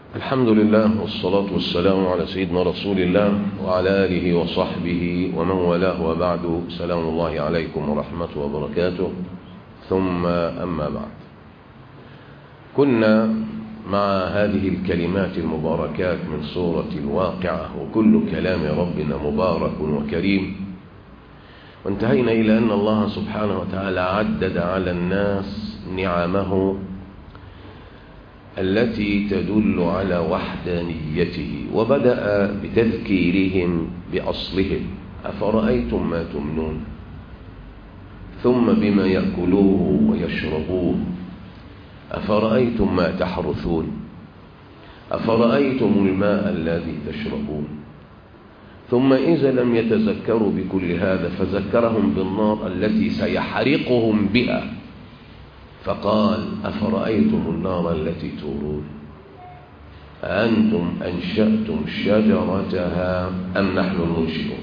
الحمد لله والصلاة والسلام على سيدنا رسول الله وعلى آله وصحبه ومن والاه وبعد سلام الله عليكم ورحمته وبركاته ثم أما بعد كنا مع هذه الكلمات المباركات من سورة الواقعة وكل كلام ربنا مبارك وكريم وانتهينا إلى أن الله سبحانه وتعالى عدد على الناس نعمه التي تدل على وحدانيته وبدأ بتذكيرهم بأصلهم أفرأيتم ما تمنون ثم بما يأكلوه ويشربون أفرأيتم ما تحرثون أفرأيتم الماء الذي تشربون ثم إذا لم يتذكروا بكل هذا فذكرهم بالنار التي سيحرقهم بها فقال أفرأيتم النار التي تورون أأنتم أنشأتم شجرتها أم نحن المنشئون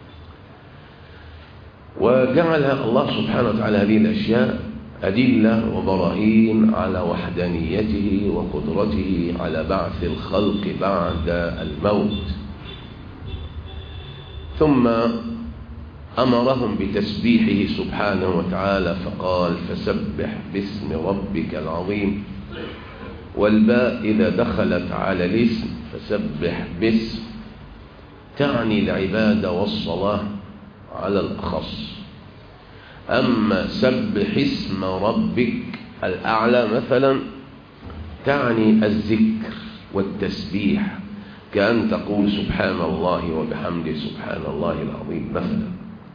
وجعل الله سبحانه وتعالى هذه الأشياء أدلة وبراهين على وحدانيته وقدرته على بعث الخلق بعد الموت ثم أمرهم بتسبيحه سبحانه وتعالى فقال فسبح باسم ربك العظيم والباء إذا دخلت على الاسم فسبح باسم تعني العبادة والصلاة على الأخص أما سبح اسم ربك الأعلى مثلا تعني الذكر والتسبيح كأن تقول سبحان الله وبحمده سبحان الله العظيم مثلا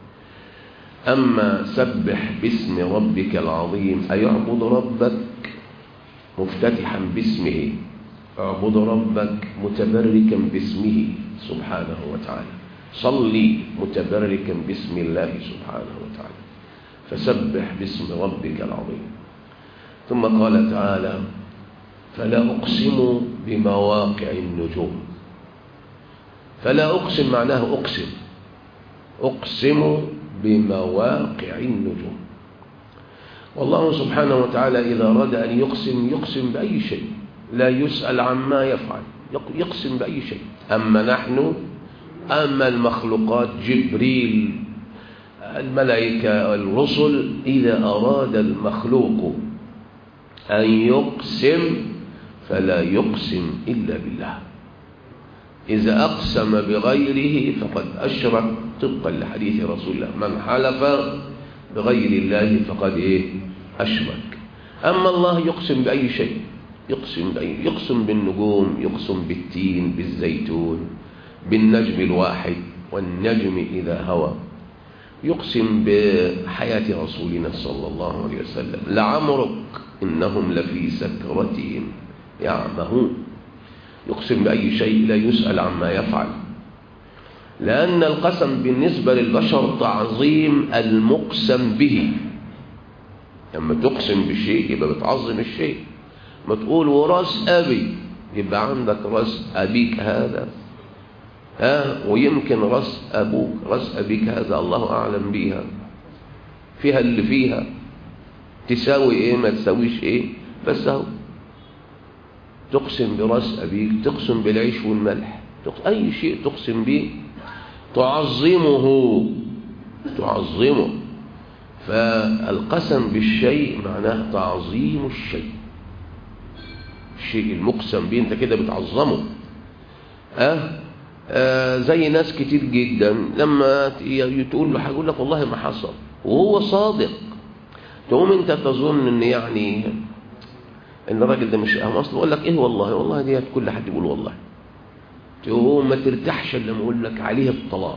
أما سبح باسم ربك العظيم أي اعبد ربك مفتتحا باسمه اعبد ربك متبركا باسمه سبحانه وتعالى صلي متبركا باسم الله سبحانه وتعالى فسبح باسم ربك العظيم ثم قال تعالى فلا أقسم بمواقع النجوم فلا أقسم معناه أقسم أقسم بمواقع النجوم والله سبحانه وتعالى إذا أراد أن يقسم يقسم بأي شيء لا يسأل عما يفعل يقسم بأي شيء أما نحن أما المخلوقات جبريل الملائكة الرسل إذا أراد المخلوق أن يقسم فلا يقسم إلا بالله إذا أقسم بغيره فقد أشرك طبقا لحديث رسول الله من حلف بغير الله فقد إيه أشرك أما الله يقسم بأي شيء يقسم بأي يقسم بالنجوم يقسم بالتين بالزيتون بالنجم الواحد والنجم إذا هوى يقسم بحياة رسولنا صلى الله عليه وسلم لعمرك إنهم لفي سكرتهم يعمهون يقسم بأي شيء لا يسأل عما يفعل لأن القسم بالنسبة للبشر تعظيم المقسم به لما تقسم بشيء يبقى بتعظم الشيء ما تقول وراس أبي يبقى عندك راس أبيك هذا ها ويمكن راس أبوك راس أبيك هذا الله أعلم بيها فيها اللي فيها تساوي إيه ما تساويش إيه بس أهو تقسم براس أبيك تقسم بالعيش والملح أي شيء تقسم به تعظمه تعظمه فالقسم بالشيء معناه تعظيم الشيء الشيء المقسم به انت كده بتعظمه أه؟ آه زي ناس كتير جدا لما تقول له هيقول لك والله ما حصل وهو صادق تقوم انت تظن ان يعني ان الراجل ده مش اهم اصلا يقول لك ايه والله والله ديت كل حد يقول والله تقوم ما ترتاحش الا لما اقول لك عليه الطلاق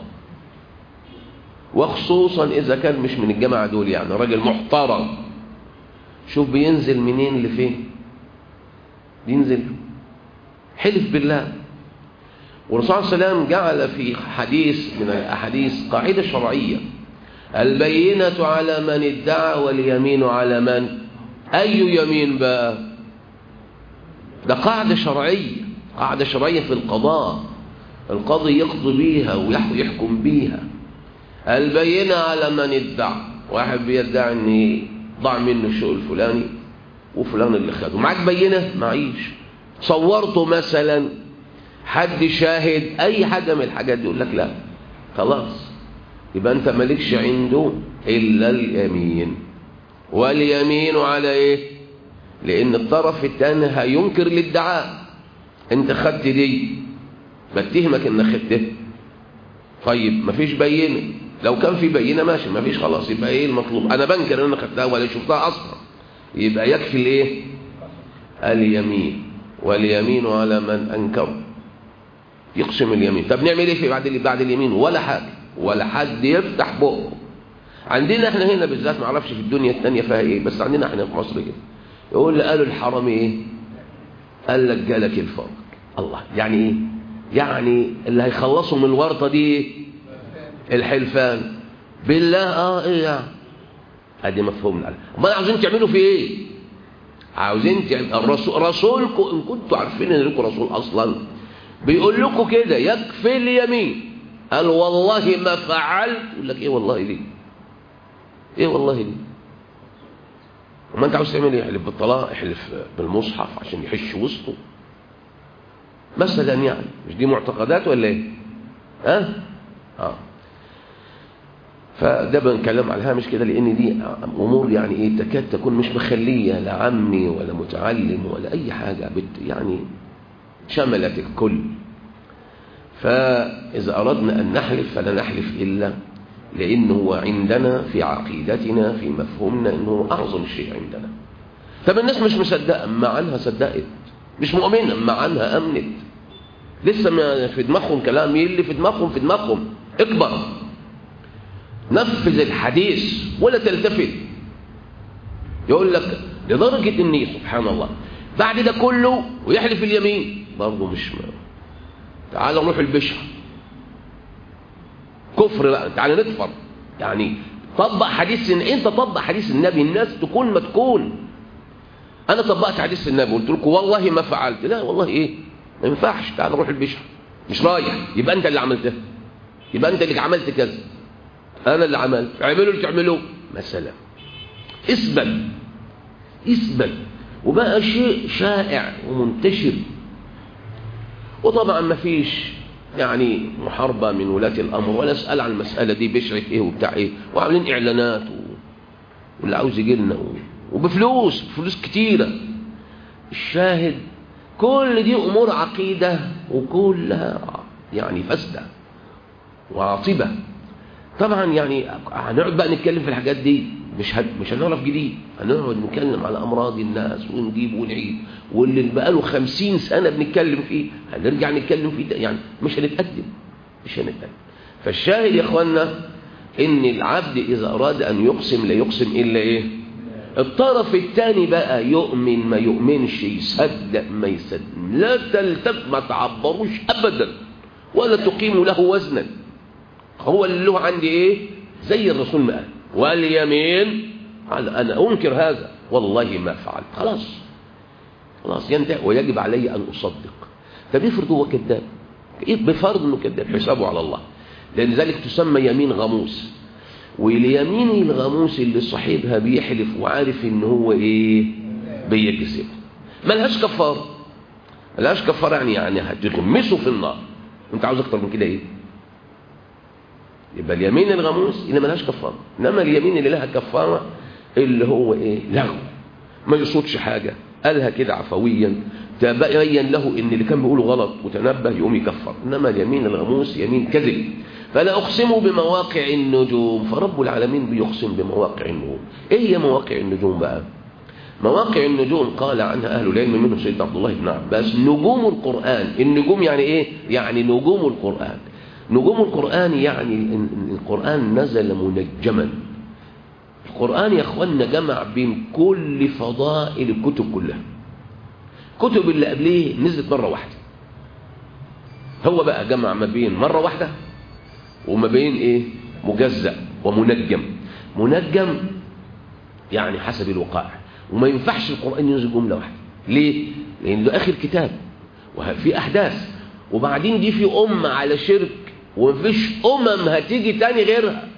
وخصوصا اذا كان مش من الجماعه دول يعني راجل محترم شوف بينزل منين لفين بينزل حلف بالله والرسول صلى الله عليه وسلم جعل في حديث من الاحاديث قاعده شرعيه البينه على من ادعى واليمين على من اي يمين بقى ده قاعده شرعيه قاعده شرعيه في القضاء القاضي يقضي بيها ويحكم بيها البينه على من ادعى واحد بيدعي ان ضاع منه الشيء الفلاني وفلان اللي خده معاك بينه معيش صورته مثلا حد شاهد اي حاجة من الحاجات دي يقول لك لا خلاص يبقى انت مالكش عنده الا اليمين واليمين على ايه لان الطرف الثاني هينكر الادعاء انت خدت دي بتهمك انك خدتها طيب مفيش بينه لو كان في بينه ماشي مفيش خلاص يبقى ايه المطلوب انا بنكر ان انا خدتها ولا شفتها اصلا يبقى يكفي الايه اليمين واليمين على من انكر يقسم اليمين طب نعمل ايه في بعد بعد اليمين ولا حاجه ولا حد يفتح بقه عندنا احنا هنا بالذات ما اعرفش في الدنيا الثانيه فيها ايه بس عندنا احنا في مصر كده يقول لي قالوا الحرامي ايه قال لك جالك الفرج الله يعني ايه يعني اللي هيخلصوا من الورطه دي ايه الحلفان بالله اه ايه يعني ادي مفهوم العلم امال عاوزين تعملوا في ايه عاوزين تعمل الرسول رسولكم ان كنتوا عارفين ان لكم رسول اصلا بيقول لكم كده يكفي اليمين قال والله ما فعلت يقول لك ايه والله دي ايه والله دي وما انت عاوز تعمل ايه يحلف بالطلاق يحلف بالمصحف عشان يحش وسطه مثلا يعني مش دي معتقدات ولا ايه ها اه فده بنتكلم على الهامش كده لان دي امور يعني ايه تكاد تكون مش مخليه لا عمي ولا متعلم ولا اي حاجه بت يعني شملت الكل فاذا اردنا ان نحلف فلا نحلف الا لانه هو عندنا في عقيدتنا في مفهومنا انه اعظم شيء عندنا طب الناس مش مصدقه مع عنها صدقت مش مؤمنه مع عنها امنت لسه ما في دماغهم كلام اللي في دماغهم في دماغهم اكبر نفذ الحديث ولا تلتفت يقول لك لدرجة اني سبحان الله بعد ده كله ويحلف اليمين برضه مش ما. تعال نروح البشر كفر بقى تعال نكفر يعني طبق حديث انت طبق حديث النبي الناس تكون ما تكون انا طبقت حديث النبي قلت لكم والله ما فعلت لا والله ايه ما ينفعش تعال نروح البشر مش رايح يبقى انت اللي عملتها يبقى انت اللي عملت كذا انا اللي عملت اعملوا اللي تعملوه مثلا اثبت اثبت وبقى شيء شائع ومنتشر وطبعا ما فيش يعني محاربة من ولاة الأمر ولا أسأل عن المسألة دي بشرة إيه وبتاع إيه وعاملين إعلانات و... واللي عاوز يجي لنا و... وبفلوس فلوس كتيرة الشاهد كل دي أمور عقيدة وكلها يعني فاسدة وعاطبة طبعا يعني هنقعد بقى نتكلم في الحاجات دي مش هد... مش هنعرف جديد هنقعد نتكلم على امراض الناس ونجيب ونعيد واللي بقى له 50 سنه بنتكلم فيه هنرجع نتكلم فيه ده يعني مش هنتقدم مش هنتقدم فالشاهد يا اخوانا ان العبد اذا اراد ان يقسم لا يقسم الا ايه الطرف الثاني بقى يؤمن ما يؤمنش يصدق ما يصدق لا تلتف ما تعبروش ابدا ولا تقيم له وزنا هو اللي له عندي ايه زي الرسول ما قال واليمين على انا انكر هذا والله ما فعلت خلاص خلاص ينتهي ويجب علي ان اصدق طب افرض هو كذاب بفرض انه كذاب حسابه على الله لان ذلك تسمى يمين غموس واليمين الغموس اللي صاحبها بيحلف وعارف ان هو ايه بيكذب ملهاش كفاره ملهاش كفاره يعني يعني هتغمسه في النار انت عاوز اكتر من كده ايه يبقى اليمين الغموس اللي ملهاش كفاره انما اليمين اللي لها كفاره اللي هو ايه لغو ما يصوتش حاجه قالها كده عفويا تبين له ان اللي كان بيقوله غلط وتنبه يقوم يكفر انما اليمين الغموس يمين كذب فلا اقسم بمواقع النجوم فرب العالمين بيقسم بمواقع النجوم ايه هي مواقع النجوم بقى مواقع النجوم قال عنها اهل العلم منهم سيدنا عبد الله بن عباس نجوم القران النجوم يعني ايه يعني نجوم القران نجوم القرآن يعني القرآن نزل منجما القرآن يا أخوانا جمع بين كل فضائل الكتب كلها كتب اللي قبليه نزلت مرة واحدة هو بقى جمع ما بين مرة واحدة وما بين ايه مجزأ ومنجم منجم يعني حسب الوقائع وما ينفعش القرآن ينزل جملة واحدة ليه؟ لأن ده آخر كتاب وفي أحداث وبعدين دي في أمة على شرك ومفيش أمم هتيجي تاني غيرها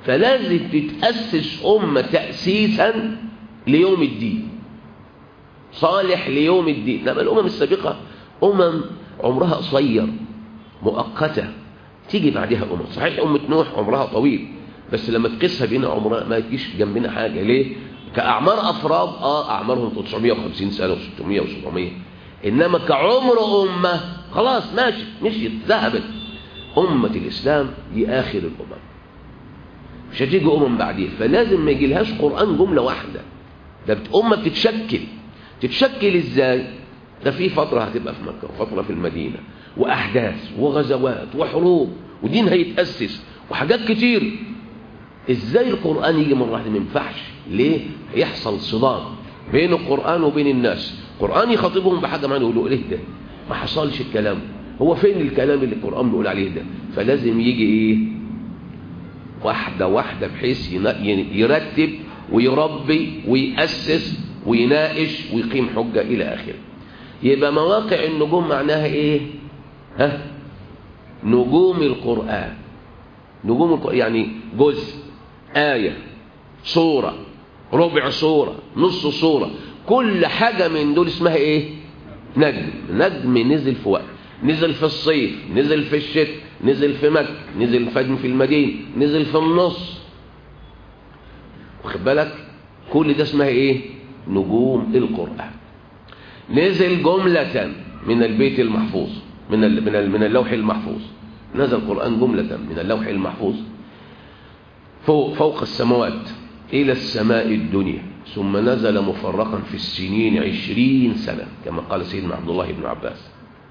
فلازم تتأسس أمة تأسيسا ليوم الدين صالح ليوم الدين لما الأمم السابقة أمم عمرها قصير مؤقتة تيجي بعدها أمم صحيح أمة نوح عمرها طويل بس لما تقيسها بينا عمرها ما تجيش جنبنا حاجة ليه؟ كأعمار أفراد آه أعمارهم 950 سنة و600 و700 إنما كعمر أمة خلاص ماشي مشيت ذهبت أمة الإسلام دي آخر الأمم مش هتيجي أمم بعديها فلازم ما يجيلهاش قرآن جملة واحدة ده بت- أمة بتتشكل تتشكل إزاي ده في فترة هتبقى في مكة وفترة في المدينة وأحداث وغزوات وحروب ودين هيتأسس وحاجات كتير ازاي القرآن يجي مرة واحدة ما ينفعش ليه يحصل صدام بين القرآن وبين الناس القرآن يخاطبهم بحاجة معينة يقولوا ايه ده ما حصلش الكلام هو فين الكلام اللي القرآن بيقول عليه ده فلازم يجي ايه واحدة واحدة بحيث ينا- ي- يرتب ويربي ويأسس ويناقش ويقيم حجة إلى آخره يبقى مواقع النجوم معناها إيه ها نجوم القرآن نجوم القرآن يعني جزء آية صورة ربع صورة نص صورة كل حاجة من دول اسمها إيه نجم نجم نزل في وقت نزل في الصيف نزل في الشتاء نزل في مكة نزل في في المدينة نزل في النص واخد بالك كل ده اسمها ايه نجوم القرآن نزل جملة من البيت المحفوظ من ال من ال من اللوح المحفوظ نزل القرآن جملة من اللوح المحفوظ فوق فوق السماوات إلى السماء الدنيا ثم نزل مفرقا في السنين عشرين سنة كما قال سيدنا عبد الله بن عباس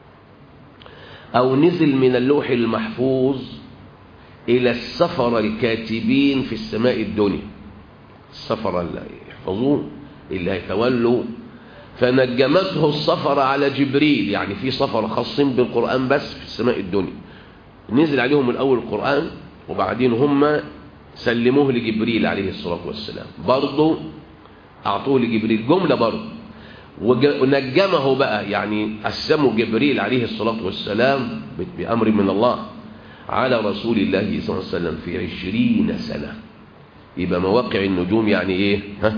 أو نزل من اللوح المحفوظ إلى السفر الكاتبين في السماء الدنيا السفر اللي يحفظوه اللي هيتولوا فنجمته السفر على جبريل يعني في سفر خاصين بالقرآن بس في السماء الدنيا نزل عليهم الأول القرآن وبعدين هم سلموه لجبريل عليه الصلاة والسلام برضه أعطوه لجبريل جملة برضه وج- ونجمه بقى يعني قسموا جبريل عليه الصلاة والسلام ب- بأمر من الله على رسول الله صلى الله عليه وسلم في عشرين سنة يبقى مواقع النجوم يعني ايه ها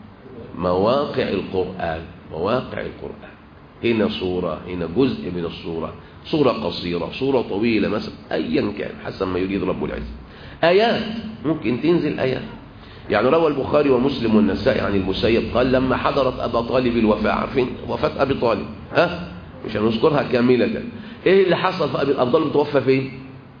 مواقع القرآن مواقع القرآن هنا صورة هنا جزء من الصورة صورة قصيرة صورة طويلة مثلا أيا كان حسب ما يريد رب العزة آيات ممكن تنزل آيات يعني روى البخاري ومسلم والنسائي عن المسيب قال لما حضرت أبا طالب الوفاة عارفين وفاة أبي طالب ها مش هنذكرها كاملة إيه اللي حصل في أبي أبي طالب توفى فين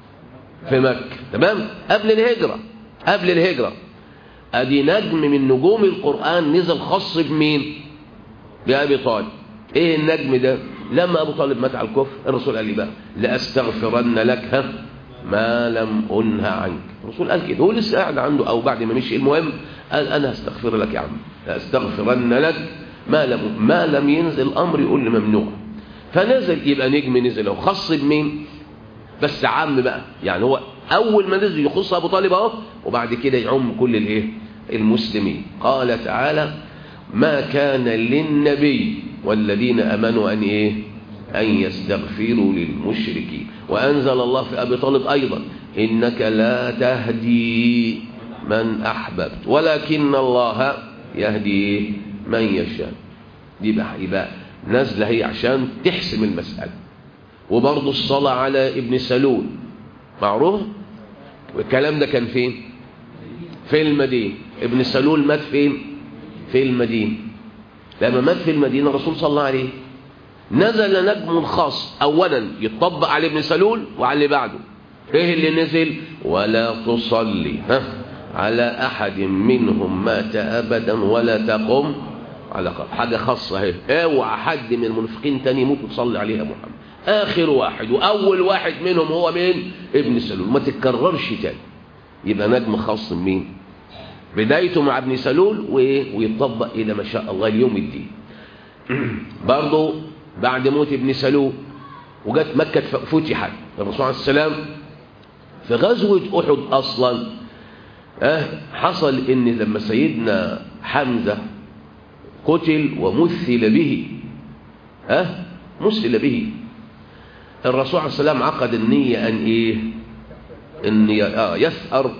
في مكة تمام قبل الهجرة قبل الهجرة ادي نجم من نجوم القرآن نزل خاص بمين بأبي طالب ايه النجم ده لما ابو طالب مات على الكفر الرسول قال لي بقى لاستغفرن لك ها ما لم انهى عنك الرسول قال كده هو لسه قاعد عنده او بعد ما مشي المهم قال انا هستغفر لك يا عم لاستغفرن لك ما لم ما لم ينزل الامر يقول لي ممنوع فنزل يبقى نجم نزل هو خاص بمين بس عام بقى يعني هو اول ما نزل يخص ابو طالب اهو وبعد كده يعم كل الايه المسلمين قال تعالى ما كان للنبي والذين امنوا ان ايه ان يستغفروا للمشركين وانزل الله في ابي طالب ايضا انك لا تهدي من احببت ولكن الله يهدي من يشاء دي بقى يبقى نازله هي عشان تحسم المساله وبرضه الصلاة على ابن سلول معروف والكلام ده كان فين في المدينة ابن سلول مات فين في المدينة لما مات في المدينة الرسول صلى الله عليه نزل نجم خاص اولا يطبق على ابن سلول وعلى اللي بعده ايه اللي نزل ولا تصلي ها على احد منهم مات ابدا ولا تقم على قبر حاجه خاصه اهي اوعى حد من المنافقين تاني يموت وتصلي عليه يا محمد اخر واحد واول واحد منهم هو مين ابن سلول ما تتكررش تاني يبقى نجم خاص بمين بدايته مع ابن سلول وايه ويطبق الى ما شاء الله اليوم الدين برضه بعد موت ابن سلول وجت مكة فتحت الرسول عليه السلام في غزوة أحد أصلا أه حصل إن لما سيدنا حمزة قتل ومثل به أه مثل به الرسول عليه السلام عقد النية أن إيه أن آه يثأر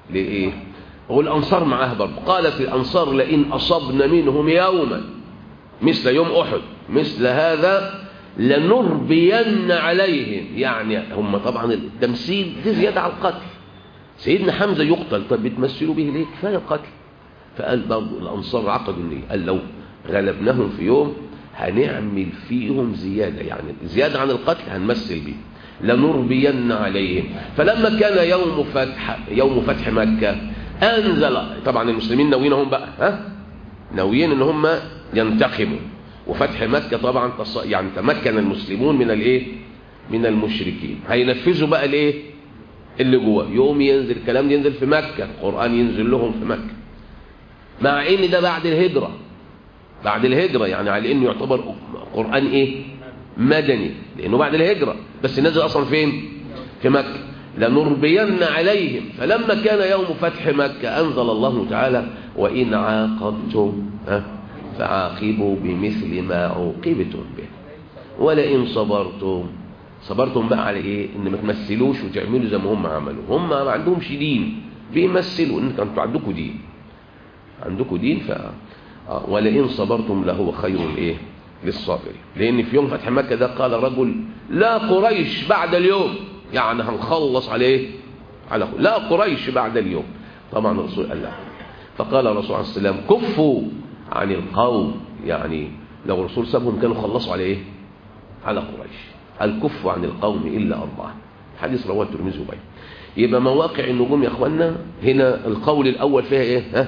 لإيه والأنصار معاه برضه قالت الأنصار لئن أصبنا منهم يوما مثل يوم أحد مثل هذا لنربين عليهم يعني هم طبعا التمثيل دي زيادة على القتل سيدنا حمزة يقتل طب بتمثلوا به ليه كفاية القتل فقال برضه الأنصار عقدوا النية قال لو غلبناهم في يوم هنعمل فيهم زيادة يعني زيادة عن القتل هنمثل به لنربين عليهم فلما كان يوم فتح يوم فتح مكة أنزل طبعا المسلمين ناويين هم بقى ها ناويين ان هم ينتقموا وفتح مكة طبعا يعني تمكن المسلمون من الايه من المشركين هينفذوا بقى الايه اللي جوه يوم ينزل الكلام ينزل في مكة القرآن ينزل لهم في مكة مع ان ده بعد الهجرة بعد الهجرة يعني على انه يعتبر قرآن ايه مدني لانه بعد الهجرة بس نزل اصلا فين في مكة لنربين عليهم فلما كان يوم فتح مكة أنزل الله تعالى وإن عاقبتم فعاقبوا بمثل ما عوقبتم به ولئن صبرتم صبرتم بقى على ايه ان ما تمثلوش وتعملوا زي ما هم عملوا هم ما عندهمش دين بيمثلوا ان انتوا عندكم دين عندكم دين ف ولئن صبرتم لهو خير ايه للصابرين لان في يوم فتح مكة ده قال رجل لا قريش بعد اليوم يعني هنخلص عليه على لا قريش بعد اليوم طبعا الرسول قال لا فقال الرسول عليه السلام كفوا عن القوم يعني لو الرسول سابهم كانوا خلصوا على ايه على قريش الكف عن القوم الا اربعه حديث رواه الترمذي وبين يبقى مواقع النجوم يا اخوانا هنا القول الاول فيها ايه ها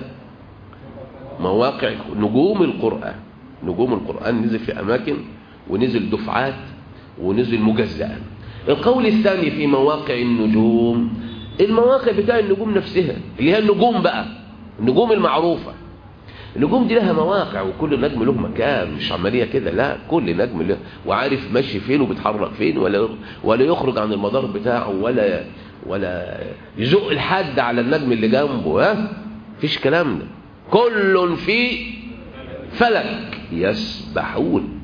مواقع نجوم القران نجوم القران نزل في اماكن ونزل دفعات ونزل مجزئا القول الثاني في مواقع النجوم المواقع بتاع النجوم نفسها اللي هي النجوم بقى النجوم المعروفة النجوم دي لها مواقع وكل نجم له مكان مش عملية كده لا كل نجم له وعارف ماشي فين وبيتحرك فين ولا ولا يخرج عن المدار بتاعه ولا ولا يزق الحد على النجم اللي جنبه ها مفيش كلام ده كل في فلك يسبحون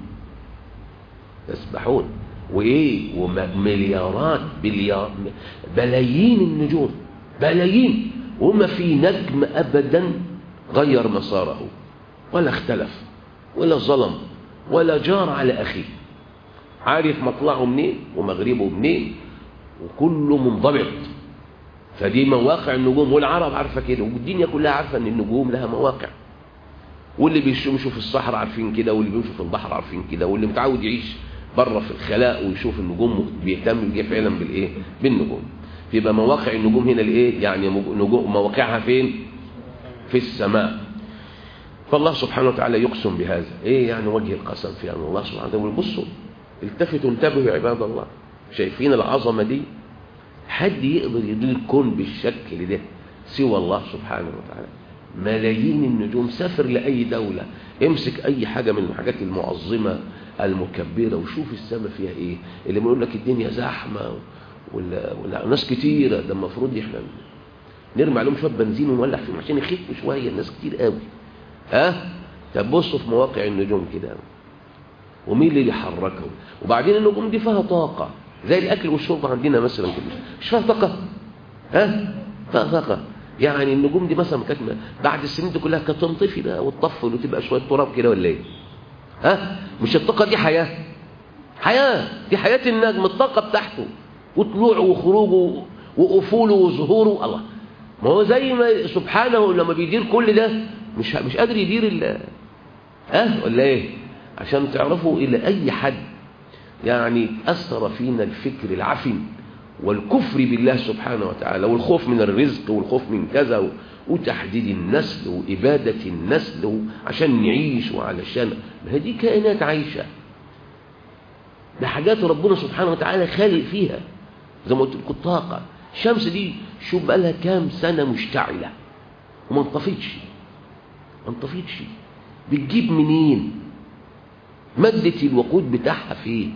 يسبحون وايه ومليارات بليار بلايين النجوم بلايين وما في نجم ابدا غير مساره ولا اختلف ولا ظلم ولا جار على اخيه عارف مطلعه منين ومغربه منين وكله منضبط فدي مواقع النجوم والعرب عارفه كده والدنيا كلها عارفه ان النجوم لها مواقع واللي بيمشوا في الصحراء عارفين كده واللي بيمشوا في البحر عارفين كده واللي متعود يعيش بره في الخلاء ويشوف النجوم بيهتم بيه فعلا بالايه بالنجوم يبقى مواقع النجوم هنا الايه يعني نجوم مواقعها فين في السماء فالله سبحانه وتعالى يقسم بهذا ايه يعني وجه القسم في ان الله سبحانه وتعالى بصوا التفتوا انتبهوا يا عباد الله شايفين العظمه دي حد يقدر يدير الكون بالشكل ده سوى الله سبحانه وتعالى ملايين النجوم سافر لأي دولة امسك أي حاجة من الحاجات المعظمة المكبرة وشوف السماء فيها ايه اللي بيقول لك الدنيا زحمة ولا, ولا ناس كتيرة ده المفروض احنا نرمي عليهم شوية بنزين ونولع فيهم عشان يخفوا شوية الناس كتير قوي ها طب بصوا في مواقع النجوم كده ومين اللي يحركهم وبعدين النجوم دي فيها طاقة زي الأكل والشرب عندنا مثلا كده مش فيها طاقة ها فيها طاقة يعني النجوم دي مثلا كانت بعد السنين دي كلها كانت تنطفي بقى وتطفل وتبقى شويه تراب كده ولا ايه ها مش الطاقه دي حياه حياه دي حياه النجم الطاقه بتاعته وطلوعه وخروجه وافوله وظهوره الله ما هو زي ما سبحانه لما بيدير كل ده مش مش قادر يدير ال ها ولا ايه عشان تعرفوا الى اي حد يعني اثر فينا الفكر العفن والكفر بالله سبحانه وتعالى والخوف من الرزق والخوف من كذا وتحديد النسل وإبادة النسل عشان نعيش وعلشان ما دي كائنات عايشة ده حاجات ربنا سبحانه وتعالى خالق فيها زي ما قلت لكم الطاقة الشمس دي شوف بقى لها كام سنة مشتعلة وما انطفتش ما انطفتش بتجيب منين مادة الوقود بتاعها فين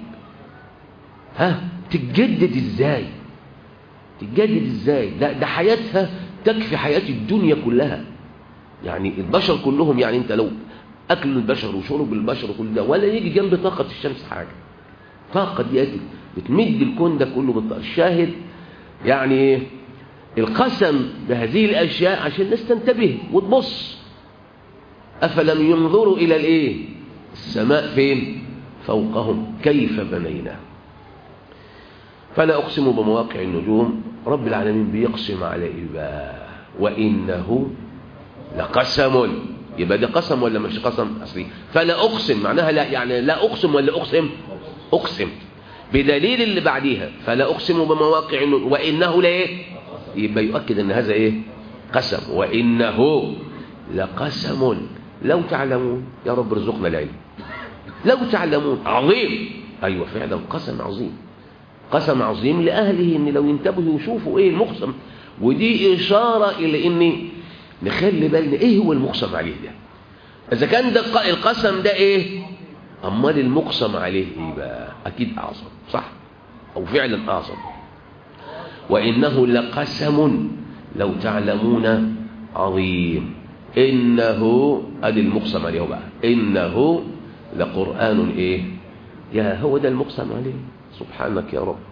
ها تتجدد ازاي تتجدد ازاي ده, ده حياتها تكفي حياة الدنيا كلها يعني البشر كلهم يعني انت لو اكل البشر وشرب البشر وكل ده ولا يجي جنب طاقة الشمس حاجة طاقة دي بتمد الكون ده كله بالطاقة الشاهد يعني القسم بهذه الاشياء عشان الناس تنتبه وتبص افلم ينظروا الى الايه السماء فين فوقهم كيف بنيناه فلا أقسم بمواقع النجوم رب العالمين بيقسم على إيه بقى وإنه لقسم يبقى ده قسم ولا مش قسم أصلي فلا أقسم معناها لا يعني لا أقسم ولا أقسم أقسم بدليل اللي بعديها فلا أقسم بمواقع النجوم وإنه لإيه يبقى يؤكد أن هذا إيه قسم وإنه لقسم لو تعلمون يا رب ارزقنا العلم لو تعلمون عظيم أيوة فعلا قسم عظيم قسم عظيم لأهله إن لو ينتبهوا يشوفوا إيه المقسم ودي إشارة إلى إن نخلي بالنا إيه هو المقسم عليه ده إذا كان ده القسم ده إيه أمال المقسم عليه إيه بقى أكيد أعظم صح أو فعلا أعظم وإنه لقسم لو تعلمون عظيم إنه أدي المقسم عليه بقى إنه لقرآن إيه يا هو ده المقسم عليه سبحانك يا رب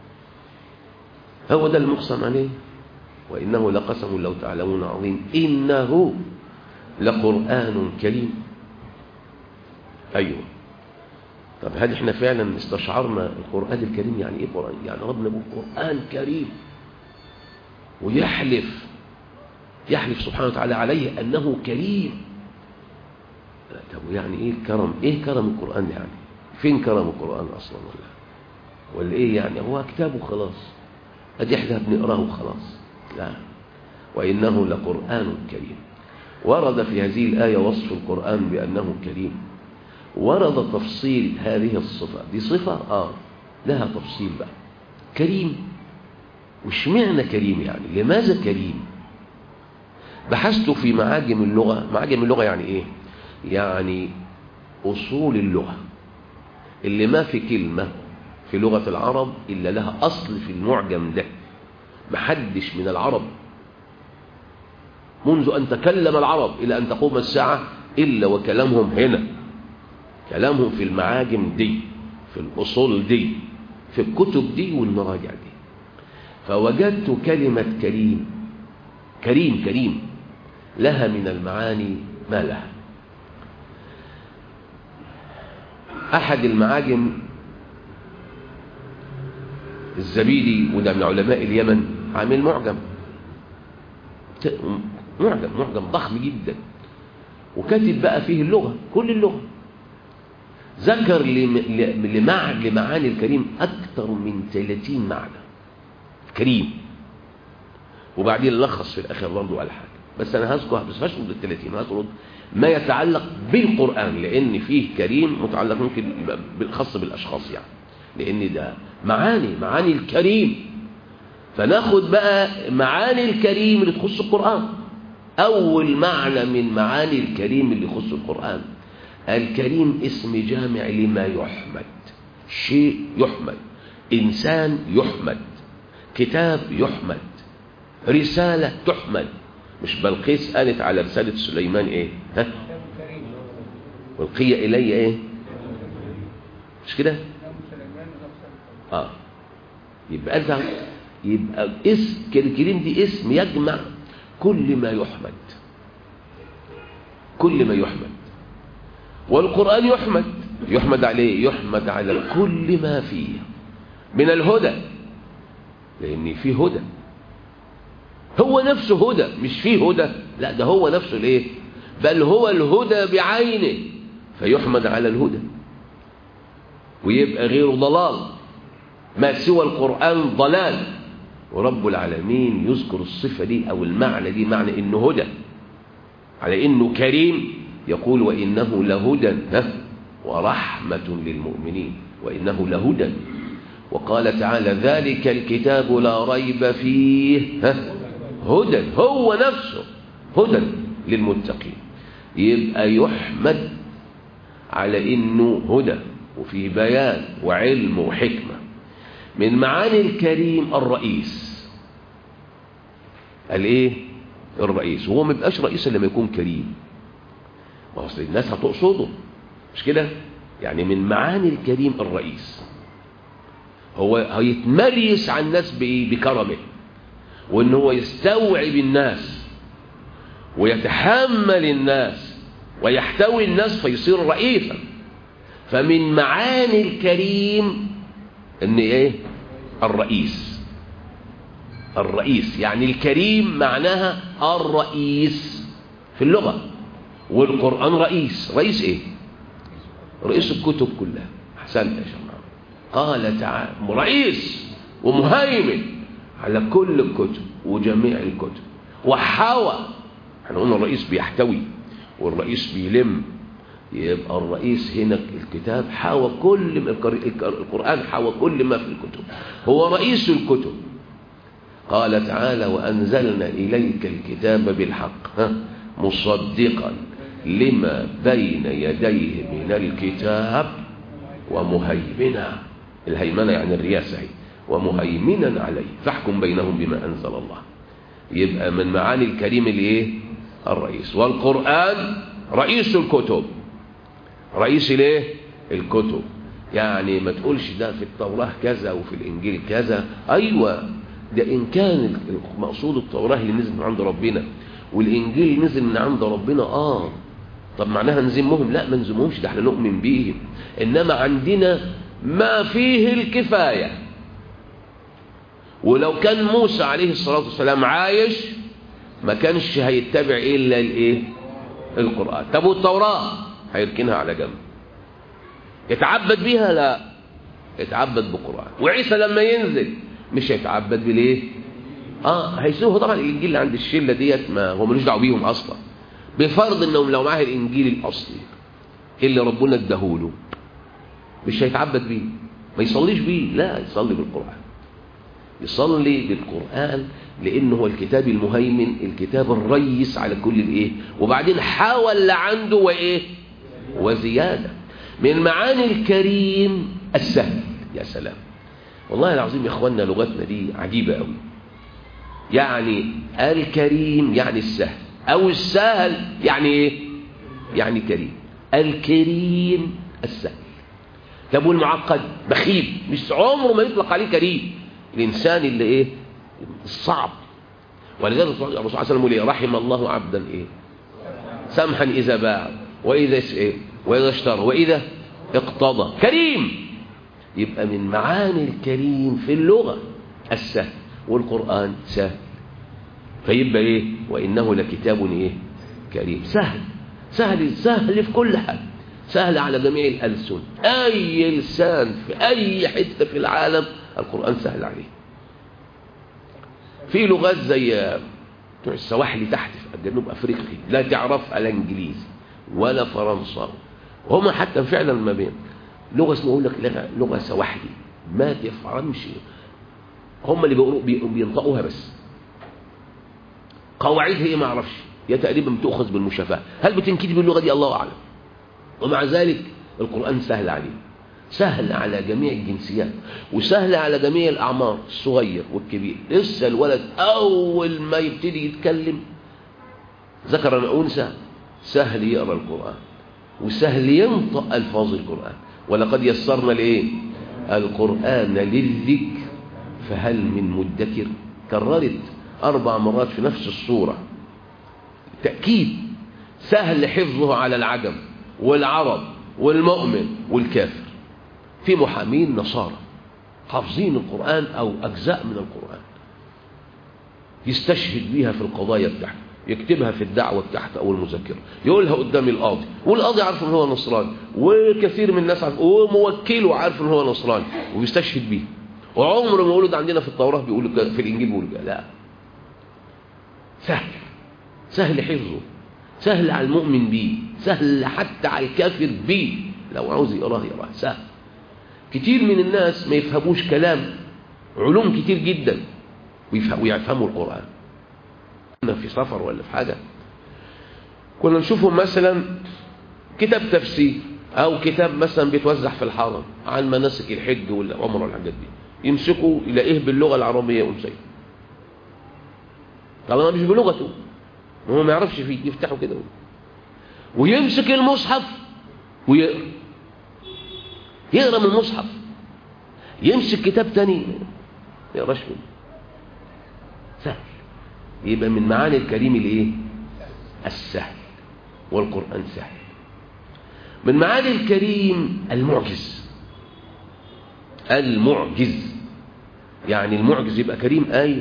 هو ده المقسم عليه وإنه لقسم لو تعلمون عظيم إنه لقرآن كريم أيوه طب هل احنا فعلا استشعرنا القرآن الكريم يعني ايه قرآن يعني ربنا بيقول قرآن كريم ويحلف يحلف سبحانه وتعالى عليه أنه كريم طب يعني ايه الكرم ايه كرم القرآن يعني فين كرم القرآن أصلا ولا ولا ايه يعني هو كتابه خلاص ادي احنا بنقراه خلاص لا وإنه لقرآن كريم ورد في هذه الآية وصف القرآن بأنه كريم ورد تفصيل هذه الصفة دي صفة آه لها تفصيل بقى كريم وش معنى كريم يعني لماذا كريم بحثت في معاجم اللغة معاجم اللغة يعني ايه يعني أصول اللغة اللي ما في كلمة في لغة العرب إلا لها أصل في المعجم ده محدش من العرب منذ أن تكلم العرب إلى أن تقوم الساعة إلا وكلامهم هنا كلامهم في المعاجم دي في الأصول دي في الكتب دي والمراجع دي فوجدت كلمة كريم كريم كريم لها من المعاني ما لها أحد المعاجم الزبيدي وده من علماء اليمن عامل معجم معجم معجم ضخم جدا وكاتب بقى فيه اللغة كل اللغة ذكر لمع... لمعاني الكريم أكثر من 30 معنى كريم وبعدين لخص في الآخر برضه على حاجة بس أنا هذكر بس مش ال 30 هذكر ما يتعلق بالقرآن لأن فيه كريم متعلق ممكن خاص بالأشخاص يعني لأن ده معاني معاني الكريم فناخد بقى معاني الكريم اللي تخص القرآن أول معنى من معاني الكريم اللي يخص القرآن الكريم اسم جامع لما يحمد شيء يحمد إنسان يحمد كتاب يحمد رسالة تحمد مش بلقيس قالت على رسالة سليمان ايه ها والقي إلي ايه مش كده اه يبقى انت يبقى اسم الكريم دي اسم يجمع كل ما يحمد كل ما يحمد والقرآن يحمد يحمد عليه يحمد على كل ما فيه من الهدى لأن فيه هدى هو نفسه هدى مش فيه هدى لا ده هو نفسه الايه بل هو الهدى بعينه فيحمد على الهدى ويبقى غير ضلال ما سوى القرآن ضلال ورب العالمين يذكر الصفة دي أو المعنى دي معنى إنه هدى على إنه كريم يقول وإنه لهدى ورحمة للمؤمنين وإنه لهدى وقال تعالى ذلك الكتاب لا ريب فيه هدى هو نفسه هدى للمتقين يبقى يحمد على إنه هدى وفيه بيان وعلم وحكمة من معاني الكريم الرئيس الايه الرئيس وهو ما يبقاش رئيس الا لما يكون كريم ما اصل الناس هتقصده مش كده يعني من معاني الكريم الرئيس هو هيتمريس على الناس بايه بكرمه وان هو يستوعب الناس ويتحمل الناس ويحتوي الناس فيصير رئيسا فمن معاني الكريم ان ايه الرئيس الرئيس يعني الكريم معناها الرئيس في اللغة والقرآن رئيس رئيس ايه رئيس الكتب كلها احسنت يا شيخ قال تعالى رئيس ومهيمن على كل الكتب وجميع الكتب وحوى احنا قلنا الرئيس بيحتوي والرئيس بيلم يبقى الرئيس هنا الكتاب حوى كل ما القرآن حوى كل ما في الكتب هو رئيس الكتب قال تعالى وأنزلنا إليك الكتاب بالحق ها مصدقا لما بين يديه من الكتاب ومهيمنا الهيمنة يعني الرياسة ومهيمنا عليه فاحكم بينهم بما أنزل الله يبقى من معاني الكريم الايه الرئيس والقرآن رئيس الكتب رئيس الايه الكتب يعني ما تقولش ده في التوراة كذا وفي الإنجيل كذا أيوة ده إن كان المقصود التوراة اللي نزل من عند ربنا والإنجيل نزل من عند ربنا آه طب معناها نزمهم لا ما نزمهمش ده احنا نؤمن بيهم إنما عندنا ما فيه الكفاية ولو كان موسى عليه الصلاة والسلام عايش ما كانش هيتبع إلا الإيه القرآن طب والتوراة هيركنها على جنب يتعبد بيها لا يتعبد بالقرآن وعيسى لما ينزل مش هيتعبد بالايه اه هيسوه طبعا الانجيل اللي عند الشله ديت ما هو ملوش دعوه بيهم اصلا بفرض انهم لو معاه الانجيل الاصلي اللي ربنا اداهوله مش هيتعبد بيه ما يصليش بيه لا يصلي بالقران يصلي بالقران لانه هو الكتاب المهيمن الكتاب الريس على كل الايه وبعدين حاول اللي عنده وايه وزياده من معاني الكريم السهل يا سلام والله العظيم يا اخواننا لغتنا دي عجيبه قوي يعني الكريم يعني السهل او السهل يعني ايه يعني كريم الكريم السهل طب والمعقد بخيل مش عمره ما يطلق عليه كريم الانسان اللي ايه الصعب ولذلك الرسول صلى الله عليه وسلم يقول ايه رحم الله عبدا ايه سمحا اذا باع واذا ايه واذا اشترى واذا اقتضى كريم يبقى من معاني الكريم في اللغة السهل والقرآن سهل فيبقى ايه وإنه لكتاب ايه كريم سهل سهل سهل في كل حاجة سهل على جميع الألسن أي لسان في أي حتة في العالم القرآن سهل عليه في لغات زي بتوع السواحلي تحت في جنوب أفريقيا لا تعرف الإنجليزي ولا فرنساوي وهم حتى فعلا ما بين لغة اسمه يقول لك لغة, لغة سواحلي ما تفهمش هم اللي بيقولوا بينطقوها بس قواعدها ايه ما اعرفش هي تقريبا بتؤخذ بالمشافهه هل بتنكتب باللغه دي الله اعلم ومع ذلك القران سهل عليه سهل على جميع الجنسيات وسهل على جميع الاعمار الصغير والكبير لسه الولد اول ما يبتدي يتكلم ذكر أن انثى سهل يقرا القران وسهل ينطق الفاظ القران ولقد يسرنا الايه القرآن للذكر فهل من مدكر كررت أربع مرات في نفس الصورة تأكيد سهل حفظه على العجم والعرب والمؤمن والكافر في محامين نصارى حافظين القرآن أو أجزاء من القرآن يستشهد بيها في القضايا بتاعته يكتبها في الدعوة بتاعته أو المذكرة يقولها قدام القاضي والقاضي عارف ان هو نصراني وكثير من الناس عارف وموكله عارف ان هو نصراني وبيستشهد بيه وعمر ما يقولوا ده عندنا في التوراة بيقولوا في الإنجيل بيقولوا لا سهل سهل حفظه سهل على المؤمن بيه سهل حتى على الكافر بيه لو عاوز يقراه يقراه سهل كتير من الناس ما يفهموش كلام علوم كتير جدا ويفهموا القرآن في سفر ولا في حاجة كنا نشوفهم مثلا كتاب تفسير او كتاب مثلا بيتوزع في الحرم عن مناسك الحج والعمره والحاجات دي يمسكوا يلاقيه باللغه العربيه ومسيه طبعا مش بلغته هو ما يعرفش فيه يفتحه كده ويمسك المصحف ويقرا يقرا من المصحف يمسك كتاب تاني ما يقراش منه سهل يبقى من معاني الكريم الايه السهل والقرآن سهل من معاني الكريم المعجز المعجز يعني المعجز يبقى كريم آية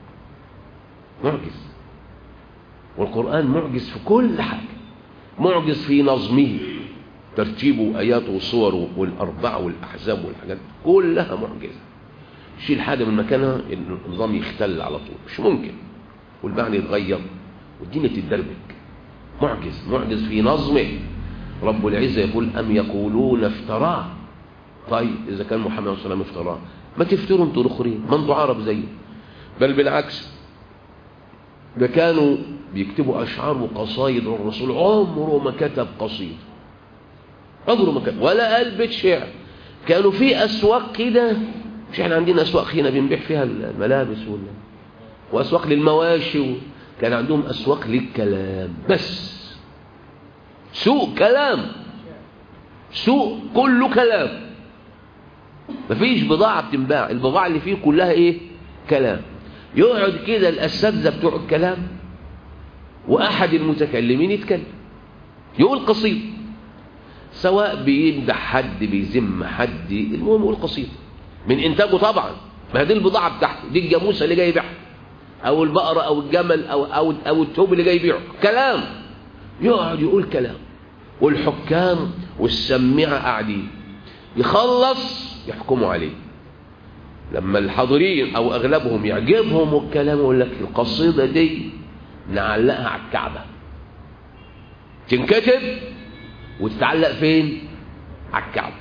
معجز والقرآن معجز في كل حاجة معجز في نظمه ترتيبه وآياته وصوره والأربعة والأحزاب والحاجات كلها معجزة شيل حاجة من مكانها النظام يختل على طول مش ممكن والمعنى يتغير والدنيا تتدربك معجز معجز في نظمه رب العزة يقول أم يقولون افتراه طيب إذا كان محمد صلى الله عليه وسلم افتراه ما تفتروا انتوا الاخرين ما انتوا عرب زيه بل بالعكس ده كانوا بيكتبوا أشعار وقصايد للرسول عمره ما كتب قصيدة عمره ما كتب ولا قال بيت شعر كانوا في أسواق كده مش احنا عندنا أسواق هنا بنبيع فيها الملابس ولا وأسواق للمواشي و... كان عندهم أسواق للكلام بس سوق كلام سوق كله كلام مفيش بضاعة بتنباع البضاعة اللي فيه كلها ايه كلام يقعد كده الأساتذة بتوع الكلام وأحد المتكلمين يتكلم يقول قصيد سواء بيمدح حد بيذم حد المهم يقول قصيد من إنتاجه طبعا ما دي البضاعة بتاعته دي الجاموسة اللي جاي يبيعها أو البقرة أو الجمل أو أو أو التوب اللي جاي يبيعه كلام يقعد يقول كلام والحكام والسميعة قاعدين يخلص يحكموا عليه لما الحاضرين او اغلبهم يعجبهم الكلام يقول لك القصيدة دي نعلقها على الكعبة تنكتب وتتعلق فين على الكعبة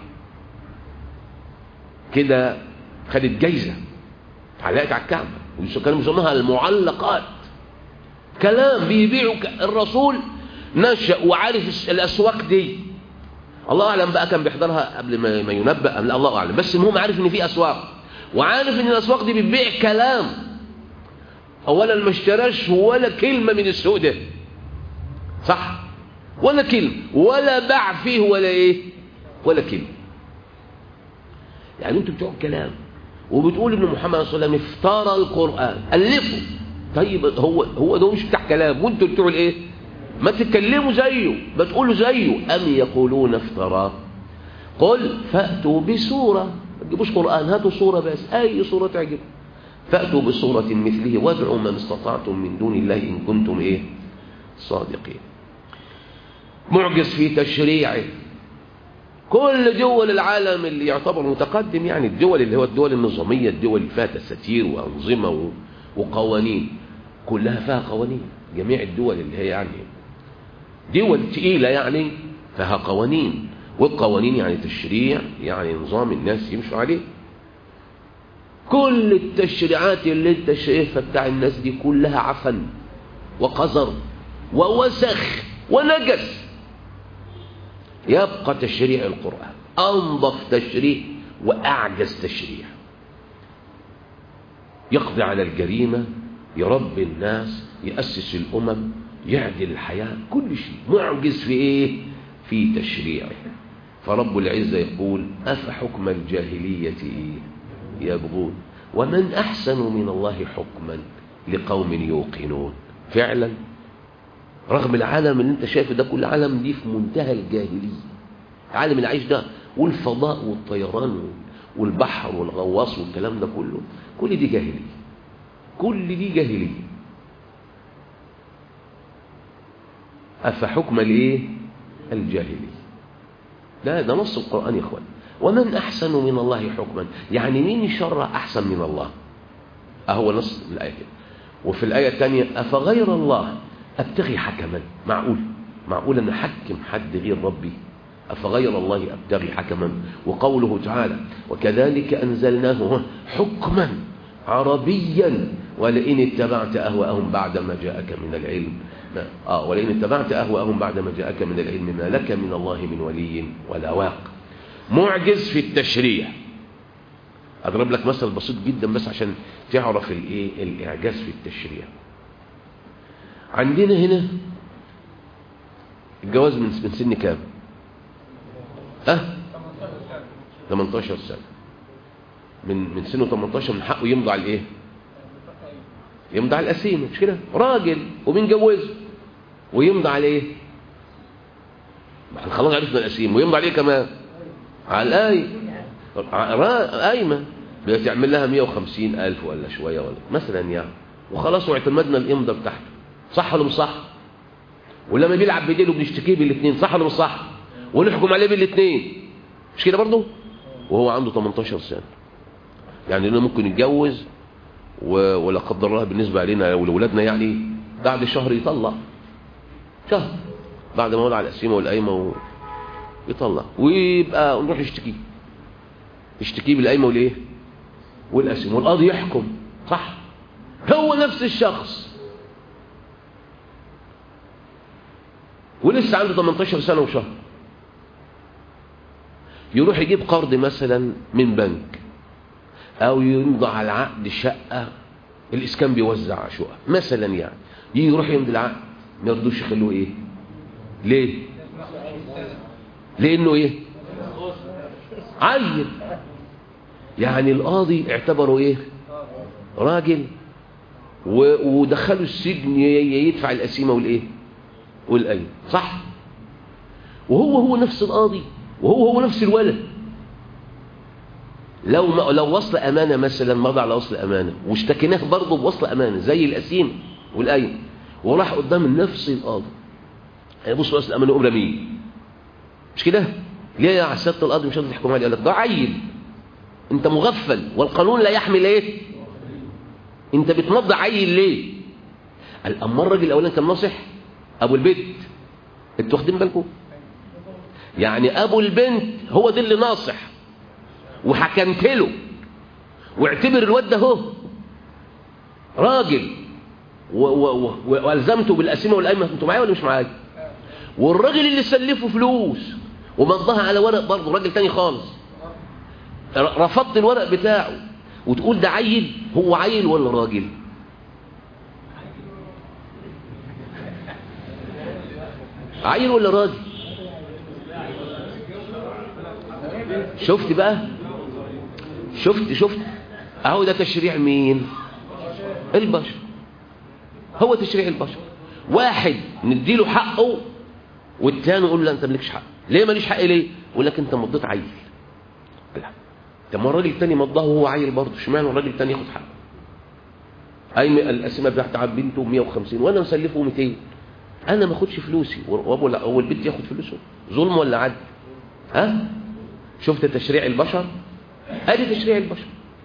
كده خدت جايزة اتعلقت على الكعبة كانوا بيسموها المعلقات كلام بيبيعوا الرسول نشأ وعارف الأسواق دي الله أعلم بقى كان بيحضرها قبل ما ما ينبأ أم لا الله أعلم بس المهم عارف إن في أسواق وعارف إن الأسواق دي بتبيع كلام أولا ما اشتراش ولا كلمة من السوق ده صح ولا كلمة ولا باع فيه ولا إيه ولا كلمة يعني أنتوا بتوع كلام وبتقول إن محمد صلى الله عليه وسلم افترى القرآن ألفه طيب هو هو ده مش بتاع كلام وأنتوا بتوع الإيه ما تتكلموا زيه ما تقولوا زيه أم يقولون افتراه قل فأتوا بسورة ما تجيبوش قرآن هاتوا صورة بس أي صورة تعجب فأتوا بصورة مثله وادعوا من استطعتم من دون الله إن كنتم إيه صادقين معجز في تشريعه كل دول العالم اللي يعتبر متقدم يعني الدول اللي هو الدول النظامية الدول اللي فيها تساتير وأنظمة وقوانين كلها فيها قوانين جميع الدول اللي هي يعني دول تقيلة يعني فيها قوانين والقوانين يعني تشريع يعني نظام الناس يمشوا عليه كل التشريعات اللي انت شايفها بتاع الناس دي كلها عفن وقذر ووسخ ونجس يبقى تشريع القرآن أنظف تشريع وأعجز تشريع يقضي على الجريمة يربي الناس يأسس الأمم يعدل الحياة كل شيء معجز في إيه في تشريعه فرب العزة يقول أفحكم الجاهلية إيه يبغون ومن أحسن من الله حكما لقوم يوقنون فعلا رغم العالم اللي انت شايفه ده كل عالم دي في منتهى الجاهلية العالم العيش ده والفضاء والطيران والبحر والغواص والكلام ده كله كل دي جاهلية كل دي جاهلية أفحكم الايه الجاهلية ده ده نص القرآن يا اخوان ومن أحسن من الله حكما يعني مين شر أحسن من الله أهو نص الآية كده وفي الآية الثانية أفغير الله أبتغي حكما معقول معقول أن أحكم حد غير ربي أفغير الله أبتغي حكما وقوله تعالى وكذلك أنزلناه حكما عربيا ولئن اتبعت أهواءهم بعد ما جاءك من العلم آه ولئن اتبعت أهواءهم بعد ما جاءك من العلم ما لك من الله من ولي ولا واق معجز في التشريع أضرب لك مثل بسيط جدا بس عشان تعرف الايه الإعجاز في التشريع عندنا هنا الجواز من من سن كام اه 18 سنة من من سنه 18 من حقه يمضي على الايه يمضي على القسيمه مش كده راجل وبنجوزه ويمضي على ايه خلاص عرفنا القسيم ويمضي عليه كمان على الآية قايمة بتعمل لها 150 ألف ولا شوية ولا مثلا يعني وخلاص واعتمدنا الإمضة بتاعته صح ولا مش صح ولما بيلعب بايديه بنشتكيه بالاثنين صح ولا مش صح ونحكم عليه بالاثنين مش كده برضه وهو عنده 18 سنة يعني انه ممكن يتجوز و... ولا قدر الله بالنسبة علينا ولولادنا يعني بعد شهر يطلق شهر بعد ما وضع القسيمة والقايمة و... يطلق ويبقى نروح نشتكيه نشتكيه بالقايمة والايه والقسيمة والقاضي يحكم صح هو نفس الشخص ولسه عنده 18 سنة وشهر يروح يجيب قرض مثلا من بنك او يمضي على عقد شقة الاسكان بيوزع شقق مثلا يعني يجي يروح يمضي العقد ما يرضوش يخلوه ايه ليه لانه ايه عيل يعني القاضي اعتبره ايه راجل ودخله السجن يدفع القسيمه والايه والقايمه صح وهو هو نفس القاضي وهو هو نفس الولد لو ما لو وصل امانه مثلا مضى على وصل امانه واشتكيناه برضه بوصل امانه زي القسيمه والقايمه وراح قدام نفس القاضي هيبص وصل الامانه يقوم رميه مش كده ليه يا سياده القاضي مش قادر تحكم عليه قال لك ده عيل انت مغفل والقانون لا يحمل ايه انت بتمضي عيل ليه قال اما الراجل الاولاني كان ناصح ابو البيت انتوا واخدين بالكم يعني ابو البنت هو ده اللي ناصح وحكمت له واعتبر الواد ده هو راجل والزمته بالقسيمه والقايمه انتوا معايا ولا مش معايا والراجل اللي سلفه فلوس ومضاها على ورق برضه راجل تاني خالص رفضت الورق بتاعه وتقول ده عيل هو عيل ولا راجل عيل ولا راجل شفت بقى شفت شفت اهو ده تشريع مين البشر هو تشريع البشر واحد نديله حقه والتاني يقول له انت مالكش حق ليه ماليش حق ليه يقول لك انت مضيت عيل لا طب ما الراجل التاني مضاه وهو عيل برضه اشمعنى الراجل التاني ياخد حقه اي القسيمه بتاعت بنته 150 وانا مسلفه 200 انا ما اخدش فلوسي وابو لا هو البنت ياخد فلوسه ظلم ولا عدل ها شفت تشريع البشر ادي تشريع البشر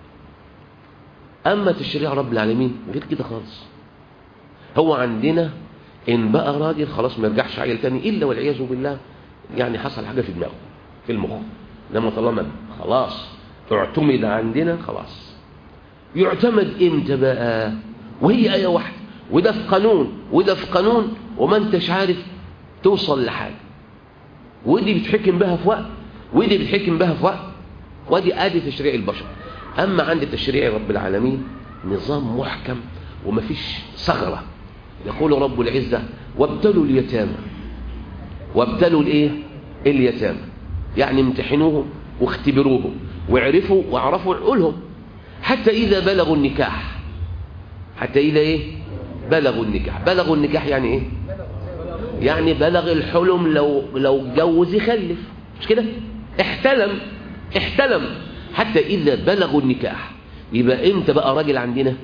اما تشريع رب العالمين غير كده خالص هو عندنا ان بقى راجل خلاص ما يرجعش عيل تاني الا والعياذ بالله يعني حصل حاجه في دماغه في المخ لما طالما خلاص اعتمد عندنا خلاص يعتمد امتى بقى وهي ايه واحده وده في قانون وده في قانون وما انتش عارف توصل لحاجه ودي بتحكم بها في وقت ودي بتحكم بها في وقت ودي ادي تشريع البشر اما عند تشريع رب العالمين نظام محكم ومفيش ثغره يقول رب العزه وابتلوا اليتامى وابتلوا الايه اليتامى يعني امتحنوهم واختبروهم وعرفوا واعرفوا عقولهم حتى اذا بلغوا النكاح حتى اذا ايه بلغوا النكاح بلغوا النكاح يعني ايه يعني بلغ الحلم لو لو اتجوز يخلف مش كده احتلم احتلم حتى اذا بلغوا النكاح يبقى امتى بقى راجل عندنا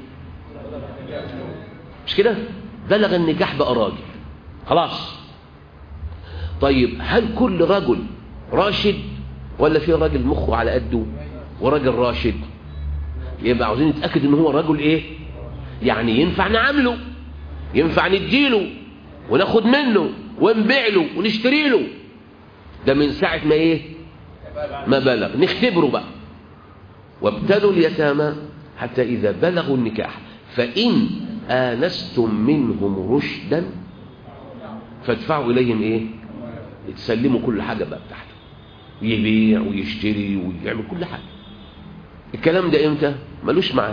مش كده بلغ النكاح بقى راجل خلاص طيب هل كل رجل راشد ولا في راجل مخه على قده وراجل راشد يبقى عاوزين نتاكد ان هو رجل ايه يعني ينفع نعامله ينفع نديله وناخد منه ونبيع له ونشتري له ده من ساعة ما ايه ما بلغ نختبره بقى وابتلوا اليتامى حتى إذا بلغوا النكاح فإن آنستم منهم رشدا فادفعوا إليهم ايه تسلموا كل حاجة بقى بتاعته يبيع ويشتري ويعمل كل حاجة الكلام ده امتى ملوش ميعاد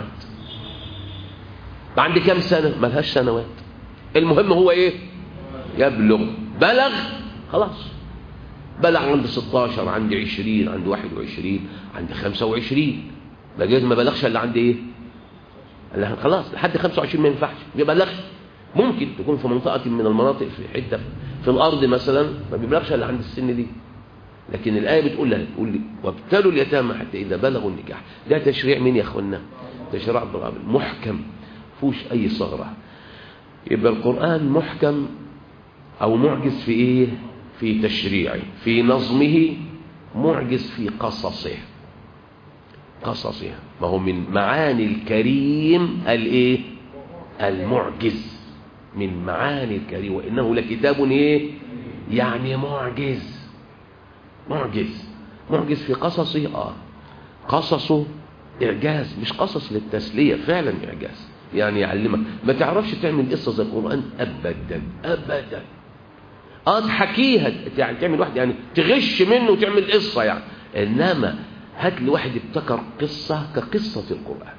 بعد كام سنة ملهاش سنوات المهم هو ايه يبلغ بلغ خلاص بلغ عند 16 عند 20 عند 21 عند 25 بقيت ما بلغش الا عند ايه خلاص لحد 25 ما ينفعش ما بلغش ممكن تكون في منطقة من المناطق في حتة في الأرض مثلا ما بيبلغش إلا عند السن دي لكن الآية بتقول لها تقول لي وابتلوا اليتامى حتى إذا بلغوا النكاح ده تشريع مين يا أخوانا تشريع عبد الغابر محكم فوش أي ثغرة يبقى القرآن محكم أو معجز في إيه في تشريعه في نظمه معجز في قصصه قصصه ما هو من معاني الكريم الايه المعجز من معاني الكريم وانه لكتاب ايه يعني معجز معجز معجز في قصصه اه قصصه اعجاز مش قصص للتسليه فعلا اعجاز يعني يعلمك ما تعرفش تعمل قصه زي القران ابدا ابدا اه تحكيها يعني تعمل واحد يعني تغش منه وتعمل قصه يعني انما هات لي واحد ابتكر قصه كقصه القران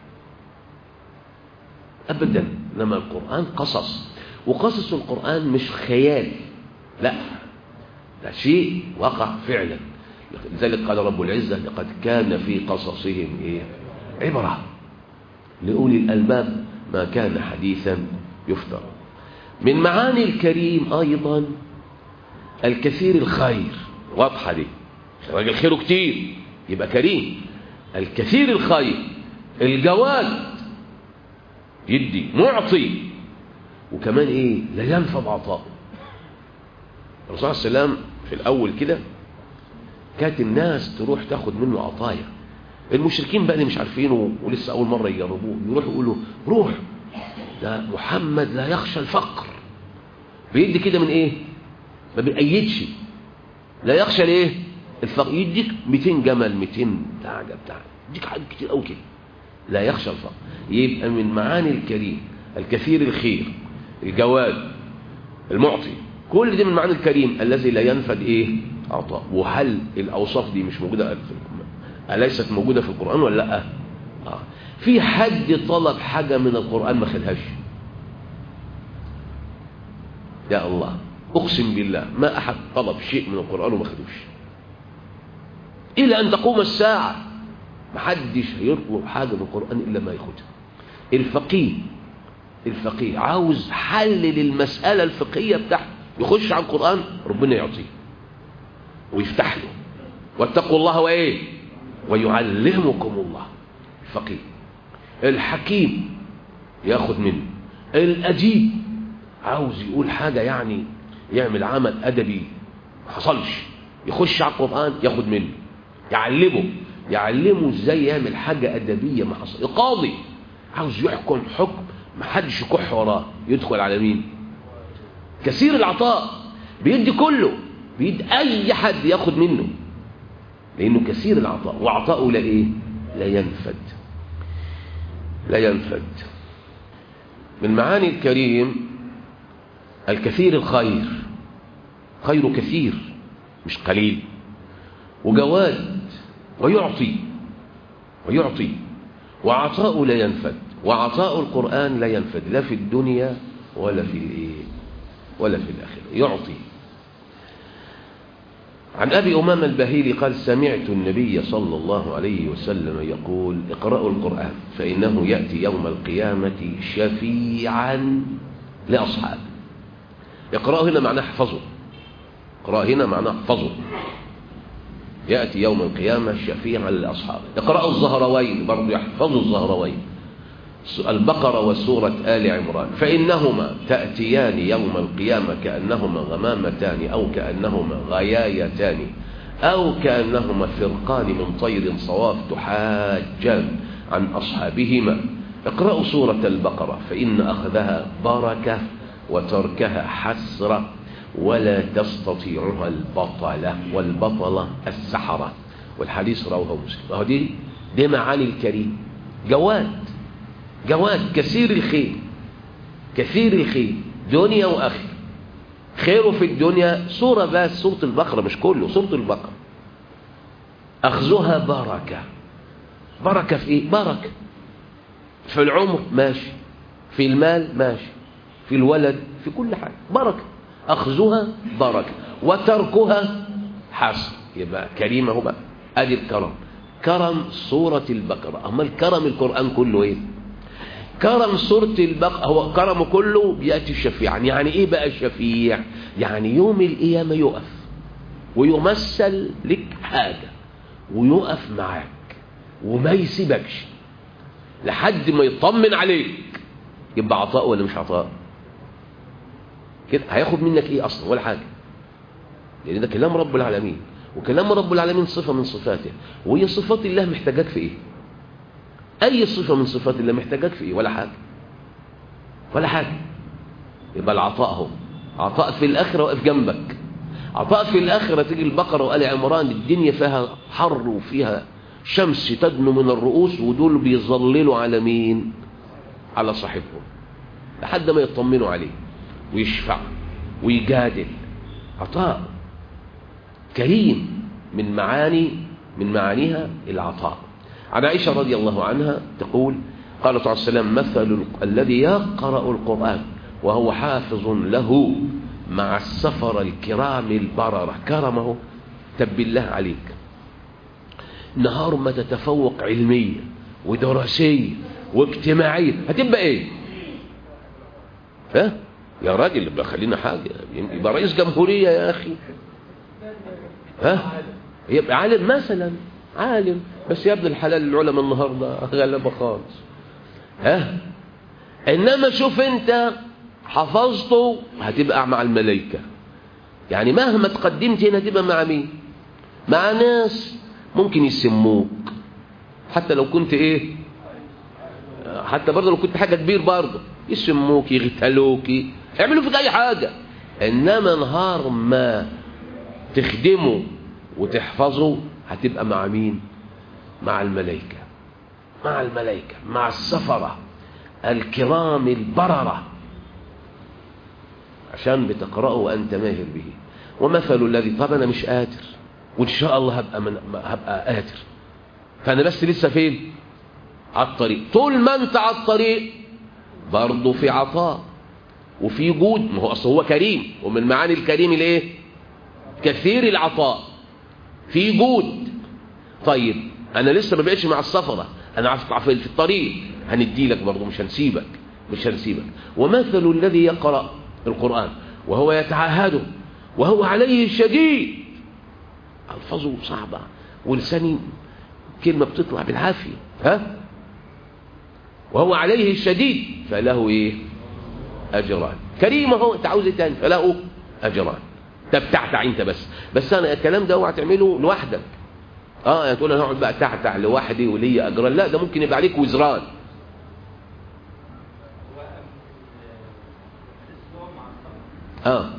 ابدا انما القران قصص وقصص القران مش خيال لا ده شيء وقع فعلا لذلك قال رب العزه لقد كان في قصصهم ايه عبره لاولي الالباب ما كان حديثا يفتر من معاني الكريم ايضا الكثير الخير واضحه دي راجل خيره كتير يبقى كريم الكثير الخير الجواد يدي معطي وكمان ايه لا ينفذ عطاءه الرسول صلى الله عليه وسلم في الاول كده كانت الناس تروح تاخد منه عطايا المشركين بقى اللي مش عارفينه ولسه اول مره يجربوه يروحوا يقولوا روح ده محمد لا يخشى الفقر بيدي كده من ايه ما بيأيدش لا يخشى الايه الفقر يديك 200 جمل 200 بتاع بتاع يديك حاجات كتير قوي كده لا يخشى الفقر يبقى من معاني الكريم الكثير الخير الجواد المعطي كل دي من معاني الكريم الذي لا ينفد ايه عطاء وهل الاوصاف دي مش موجوده في اليست موجوده في القران ولا لا آه. في حد طلب حاجه من القران ما خدهاش يا الله اقسم بالله ما احد طلب شيء من القران وما خدوش الى ان تقوم الساعه محدش هيطلب حاجه من القران الا ما ياخدها الفقيه الفقيه عاوز حل للمساله الفقهيه بتاعته يخش على القران ربنا يعطيه ويفتح له واتقوا الله وايه ويعلمكم الله الفقيه الحكيم ياخد منه الاديب عاوز يقول حاجه يعني يعمل عمل ادبي ما حصلش يخش على القران ياخد منه يعلمه يعلمه ازاي يعمل حاجه ادبيه ما حصل القاضي عاوز يحكم حكم ما حدش يكح وراه يدخل على مين كثير العطاء بيدي كله بيدي اي حد ياخد منه لانه كثير العطاء وعطاؤه لا ايه لا ينفد لا ينفد من معاني الكريم الكثير الخير خير كثير مش قليل وجواد ويعطي ويعطي وعطاؤه لا ينفد وعطاء القرآن لا ينفد لا في الدنيا ولا في الايه ولا في الآخرة يعطي عن أبي أمام البهيلي قال سمعت النبي صلى الله عليه وسلم يقول اقرأوا القرآن فإنه يأتي يوم القيامة شفيعا لأصحابه اقرأوا هنا معناه احفظوا اقرأ هنا معناه احفظوا يأتي يوم القيامة شفيعا لأصحابه اقرأوا الزهروين برضو يحفظوا الزهروين البقرة وسورة آل عمران فإنهما تأتيان يوم القيامة كأنهما غمامتان أو كأنهما غيايتان أو كأنهما فرقان من طير صواف تحاجان عن أصحابهما اقرأوا سورة البقرة فإن أخذها بركة وتركها حسرة ولا تستطيعها البطلة والبطلة السحرة والحديث رواه مسلم وهو دي دي معاني الكريم جواد جواد كثير الخير كثير الخير دنيا وآخر خيره في الدنيا سورة بس سورة البقرة مش كله سورة البقرة أخذها بركة بركة في إيه؟ بركة في العمر ماشي في المال ماشي في الولد في كل حاجة بركة أخذها بركة وتركها حسن يبقى كريمة هو بقى أدي الكرم كرم سورة البقرة أما الكرم القرآن كله إيه كرم سورة البقرة هو كرمه كله بيأتي الشفيع يعني ايه بقى الشفيع يعني يوم القيامة يقف ويمثل لك حاجة ويقف معاك وما يسيبكش لحد ما يطمن عليك يبقى عطاء ولا مش عطاء كده هياخد منك ايه اصلا ولا حاجة لان ده كلام رب العالمين وكلام رب العالمين صفة من صفاته وهي صفات الله محتاجاك في ايه اي صفة من صفات الله محتاجاك في ايه ولا حاجة ولا حاجة يبقى العطاء هو عطاء في الاخرة واقف جنبك عطاء في الاخرة تيجي البقرة وآل عمران الدنيا فيها حر وفيها شمس تدنو من الرؤوس ودول بيظللوا على مين على صاحبهم لحد ما يطمنوا عليه ويشفع ويجادل عطاء كريم من معاني من معانيها العطاء عن عائشة رضي الله عنها تقول قال صلى الله عليه وسلم مثل الذي يقرأ القرآن وهو حافظ له مع السفر الكرام البررة كرمه تب الله عليك نهار ما تتفوق علميا ودراسيا واجتماعيا هتبقى ايه ها يا راجل يبقى خلينا حاجة يبقى رئيس جمهورية يا أخي ها يبقى عالم مثلا عالم بس يا ابن الحلال العلماء النهاردة غلبة خالص ها إنما شوف أنت حفظته هتبقى مع الملائكة يعني مهما تقدمت هنا تبقى مع مين مع ناس ممكن يسموك حتى لو كنت ايه حتى برضه لو كنت حاجة كبير برضه يسموك يغتالوك يعملوا فيك اي حاجة انما نهار ما تخدمه وتحفظه هتبقى مع مين مع الملائكة مع الملائكة مع السفرة الكرام البررة عشان بتقرأه وأنت ماهر به ومثل الذي طب أنا مش قادر وإن شاء الله هبقى, من هبقى قادر فأنا بس لسه فين على الطريق طول ما أنت على الطريق برضه في عطاء وفي جود ما هو أصل هو كريم ومن معاني الكريم الايه كثير العطاء في جود طيب أنا لسه ما بقتش مع السفرة أنا في الطريق هندي لك برضه مش هنسيبك مش هنسيبك ومثل الذي يقرأ القرآن وهو يتعاهده وهو عليه شديد ألفظه صعبة ولساني كلمة بتطلع بالعافية ها وهو عليه الشديد فله ايه اجران كريم اهو انت عاوز ايه تاني فله اجران تبتعتع انت بس بس انا الكلام ده اوعى تعمله لوحدك اه يعني تقول انا هقعد بقى تعتع لوحدي وليا اجران لا ده ممكن يبقى عليك وزران اه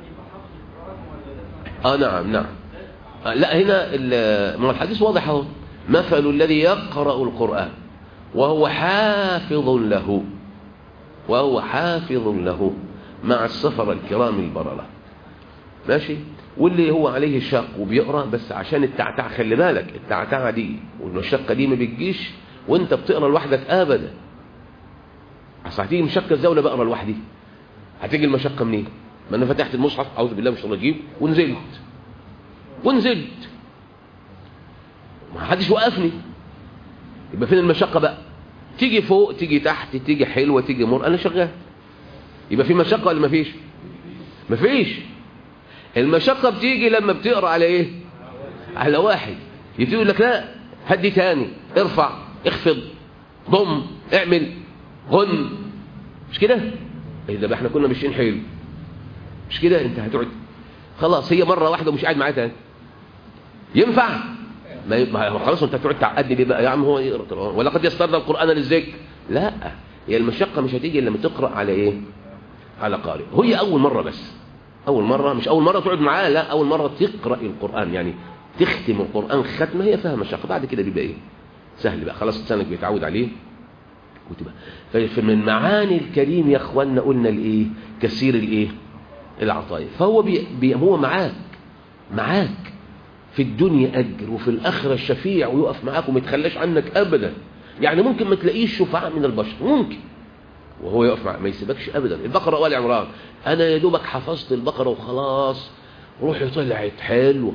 اه نعم نعم آه لا هنا ما الحديث واضح اهو مثل الذي يقرأ القرآن وهو حافظ له وهو حافظ له مع السفر الكرام البررة ماشي واللي هو عليه شق وبيقرأ بس عشان التعتع خلي بالك التعتع دي والمشقة دي ما بتجيش وانت بتقرأ لوحدك ابدا اصل هتيجي مشقة ازاي ولا بقرأ لوحدي هتيجي المشقة منين ما انا فتحت المصحف اعوذ بالله من الشيطان الرجيم ونزلت ونزلت ما حدش وقفني يبقى فين المشقة بقى تيجي فوق تيجي تحت تيجي حلوة تيجي مر انا شغال يبقى في مشقة ولا مفيش مفيش المشقة بتيجي لما بتقرأ على ايه على واحد يبتدي يقول لك لا هدي تاني ارفع اخفض ضم اعمل غن مش كده ايه ده احنا كنا ماشيين حلو مش كده انت هتقعد خلاص هي مرة واحدة ومش قاعد معايا تاني ينفع ما خلاص انت تقعد تعقدني ليه بقى يا عم هو يقرا ولقد يسرنا القران للذكر لا هي المشقه مش هتيجي الا لما تقرا على ايه على قارئ هي اول مره بس اول مره مش اول مره تقعد معاه لا اول مره تقرا القران يعني تختم القران ختمه هي فيها مشقه بعد كده بيبقى ايه سهل بقى خلاص لسانك بيتعود عليه وتبقى فمن معاني الكريم يا اخوانا قلنا الايه كثير الايه العطايا فهو بي بي هو معاك معاك في الدنيا أجر وفي الآخرة الشفيع ويقف معاك وما يتخلاش عنك أبدا يعني ممكن ما تلاقيش شفعاء من البشر ممكن وهو يقف معاك ما يسيبكش أبدا البقرة وآل عمران أنا يا دوبك حفظت البقرة وخلاص روحي طلعت حلوة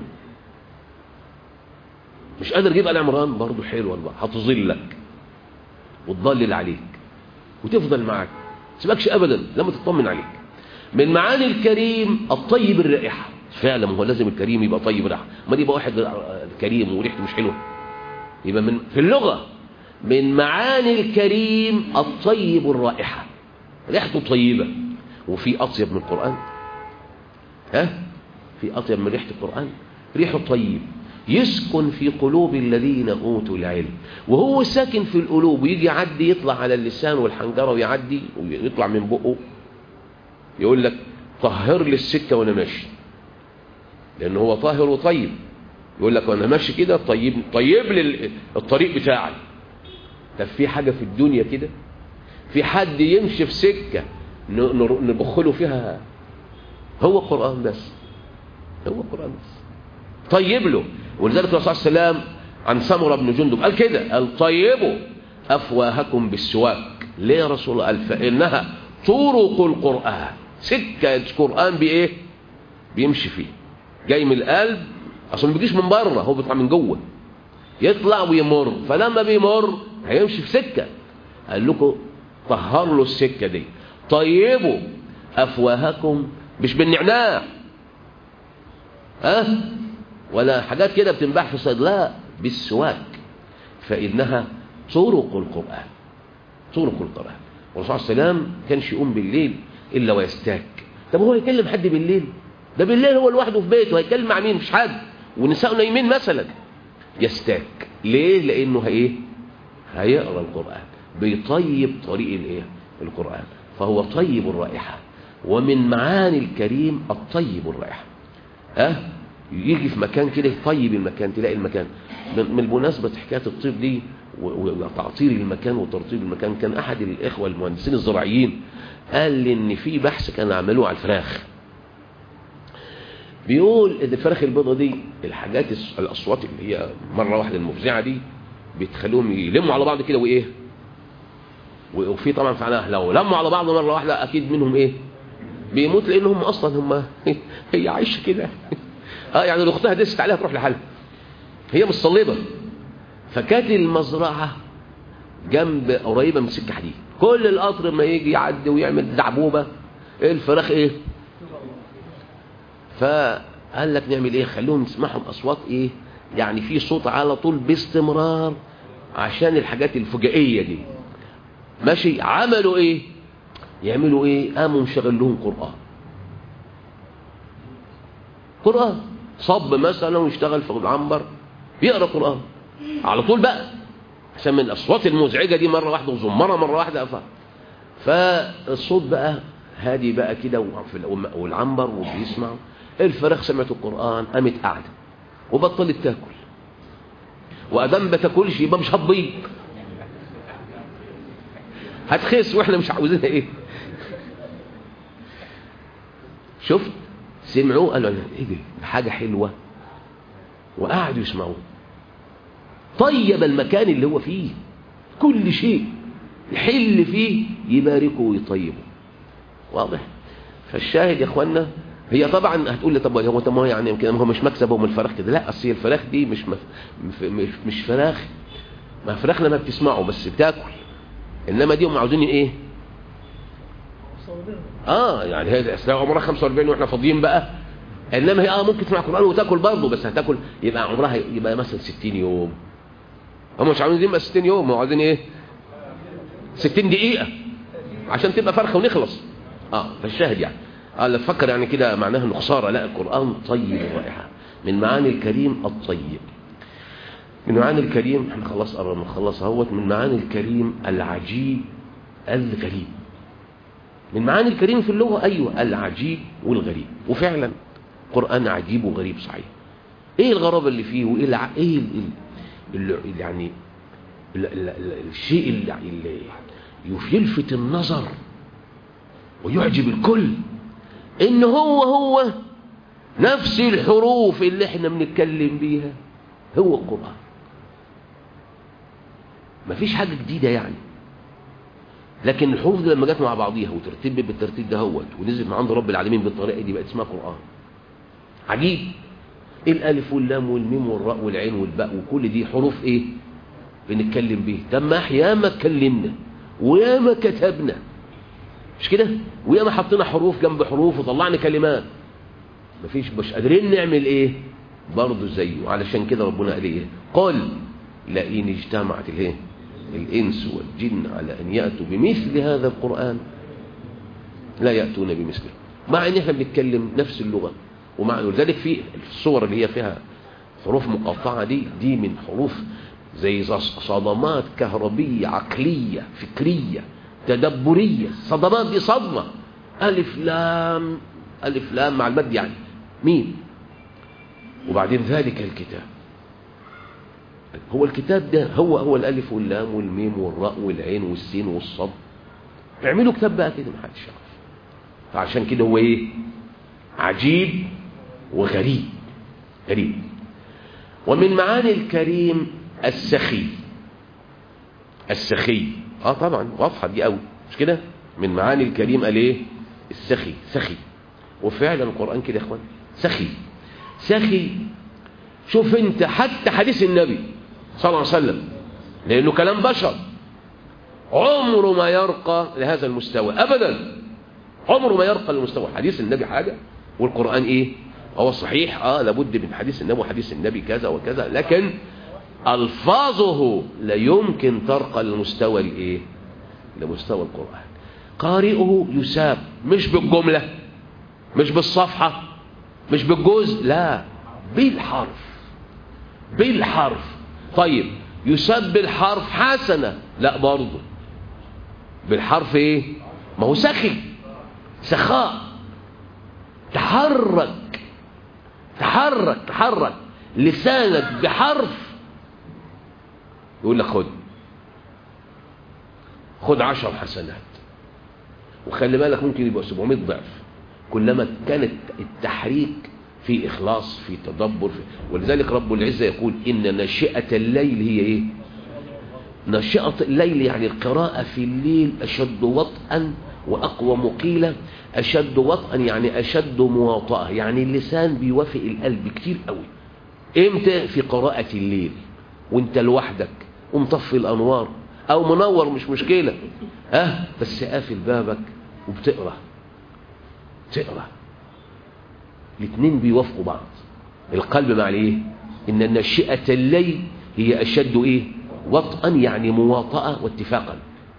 مش قادر اجيب آل عمران برضه حلوة هتظلك وتضلل عليك وتفضل معاك سيبكش ابدا لما تطمن عليك من معاني الكريم الطيب الرائحه فعلا هو لازم الكريم يبقى طيب رائحه ما يبقى واحد كريم وريحته مش حلوه يبقى من في اللغه من معاني الكريم الطيب الرائحه ريحته طيبه وفي اطيب من القران ها في اطيب من ريحه القران ريحه طيب يسكن في قلوب الذين اوتوا العلم وهو ساكن في القلوب ويجي يعدي يطلع على اللسان والحنجره ويعدي ويطلع من بقه يقول لك طهر لي السكه وانا ماشي لان هو طاهر وطيب يقول لك وانا ماشي كده طيب طيب لي الطريق بتاعي طب في حاجه في الدنيا كده في حد يمشي في سكه نبخ له فيها هو قران بس هو قران بس طيب له ولذلك الرسول صلى الله عليه وسلم عن سمره بن جندب قال كده قال طيبوا افواهكم بالسواك ليه يا رسول الله قال فانها طرق القران سكه القران بايه بيمشي فيه جاي من القلب اصلا ما بيجيش من بره هو بيطلع من جوه يطلع ويمر فلما بيمر هيمشي في سكه قال لكم طهر له السكه دي طيبوا افواهكم مش بالنعناع ها ولا حاجات كده بتنباع في الصيدليه بالسواك فانها طرق القران طرق القران والرسول صلى الله عليه وسلم كانش يقوم بالليل الا ويستاك طب هو يكلم حد بالليل ده بالليل هو لوحده في بيته هيتكلم مع مين مش حد ونساء نايمين مثلا يستاك ليه لانه ايه هيقرا القران بيطيب طريق الايه القران فهو طيب الرائحه ومن معاني الكريم الطيب الرائحه ها أه؟ يجي في مكان كده يطيب المكان تلاقي المكان من المناسبة حكاية الطيب دي وتعطير المكان وترطيب المكان كان أحد الإخوة المهندسين الزراعيين قال لي إن في بحث كان عملوه على الفراخ بيقول إن الفراخ البيضة دي الحاجات الأصوات اللي هي مرة واحدة المفزعة دي بتخليهم يلموا على بعض كده وإيه وفي طبعا فعلا لو لموا على بعض مرة واحدة أكيد منهم إيه بيموت لأنهم أصلا هم هي عايشة كده اه يعني لو اختها دست عليها تروح لحالها هي مش صليبه فكانت المزرعه جنب قريبه من سكه حديد كل القطر ما يجي يعدي ويعمل دعبوبه الفراخ ايه فقال لك نعمل ايه خليهم نسمعهم اصوات ايه يعني في صوت على طول باستمرار عشان الحاجات الفجائيه دي ماشي عملوا ايه يعملوا ايه قاموا مشغل لهم قران قران صب مثلا ويشتغل في العنبر يقرا قران على طول بقى عشان من الاصوات المزعجه دي مره واحده وزمره مره واحده أفا. فالصوت بقى هادي بقى كده والعنبر وبيسمع الفراخ سمعت القران قامت قاعده وبطلت تاكل وادام بتاكلش يبقى مش هتبيض هتخس واحنا مش عاوزينها ايه شفت سمعوه قالوا ايه دي حاجه حلوه وقعدوا يسمعوه طيب المكان اللي هو فيه كل شيء يحل فيه يباركه ويطيبه واضح فالشاهد يا اخوانا هي طبعا هتقول لي طب هو طب ما يعني يمكن هو مش مكسب هو من الفراخ كده لا اصل الفراخ دي مش مف... مش مش فراخ ما فراخنا ما بتسمعه بس بتاكل انما دي هم عاوزين ايه اه يعني هي اسلام عمرها 45 واحنا فاضيين بقى انما هي اه ممكن تسمع قران وتاكل برضه بس هتاكل يبقى عمرها يبقى مثلا 60 يوم هم مش عاوزين يبقى 60 يوم هم عاوزين ايه 60 دقيقه عشان تبقى فرخه ونخلص اه فالشاهد يعني اه لا تفكر يعني كده معناها انه خساره لا القران طيب الرائحه من معاني الكريم الطيب من معاني الكريم احنا خلاص قربنا نخلص اهوت من معاني الكريم العجيب الغريب من معاني الكريم في اللغة أيوة العجيب والغريب وفعلا قرآن عجيب وغريب صحيح ايه الغرابة اللي فيه وايه الع... ايه ال... ال... ال... يعني ال... ال... ال... الشيء اللي... اللي يلفت النظر ويعجب الكل ان هو هو نفس الحروف اللي احنا بنتكلم بيها هو القرآن مفيش حاجة جديدة يعني لكن الحروف دي لما جت مع بعضيها وترتب بالترتيب ده هوت ونزل من عند رب العالمين بالطريقه دي بقت اسمها قران عجيب الالف واللام والميم والراء والعين والباء وكل دي حروف ايه بنتكلم بيه طب ما احيانا اتكلمنا وياما كتبنا مش كده وياما حطينا حروف جنب حروف وطلعنا كلمات مفيش مش قادرين نعمل ايه برضه زيه علشان كده ربنا قال ايه قل لئن اجتمعت الايه الانس والجن على ان ياتوا بمثل هذا القران لا ياتون بمثله مع ان احنا بنتكلم نفس اللغه ومع ولذلك في الصور اللي هي فيها حروف مقطعه دي دي من حروف زي صدمات كهربيه عقليه فكريه تدبريه صدمات دي صدمه الف لام الف لام مع المد يعني مين وبعدين ذلك الكتاب هو الكتاب ده هو هو الالف واللام والميم والراء والعين والسين والصاد اعملوا كتاب بقى كده محدش يعرف فعشان كده هو ايه عجيب وغريب غريب ومن معاني الكريم السخي السخي اه طبعا واضحه دي قوي مش كده من معاني الكريم قال ايه السخي سخي وفعلا القران كده يا اخوان سخي سخي شوف انت حتى حديث النبي صلى الله عليه وسلم لانه كلام بشر عمره ما يرقى لهذا المستوى ابدا عمره ما يرقى للمستوى حديث النبي حاجه والقران ايه هو صحيح اه لابد من حديث النبي وحديث النبي كذا وكذا لكن الفاظه لا يمكن ترقى لمستوى الايه لمستوى القران قارئه يساب مش بالجمله مش بالصفحه مش بالجزء لا بالحرف بالحرف طيب يسب بالحرف حسنة لا برضه بالحرف ايه ما هو سخي سخاء تحرك تحرك تحرك لسانك بحرف يقول لك خد خد عشر حسنات وخلي بالك ممكن يبقى 700 ضعف كلما كان التحريك في إخلاص في تدبر في ولذلك رب العزة يقول إن ناشئة الليل هي إيه ناشئة الليل يعني القراءة في الليل أشد وطئا وأقوى مقيلة أشد وطئا يعني أشد مواطأة يعني اللسان بيوافق القلب كتير قوي إمتى في قراءة الليل وانت لوحدك ومطفي الأنوار أو منور مش مشكلة ها أه بس قافل بابك وبتقرأ تقرأ الاثنين بيوافقوا بعض القلب مع الايه ان ناشئه الليل هي اشد ايه وطئا يعني مواطأة واتفاقا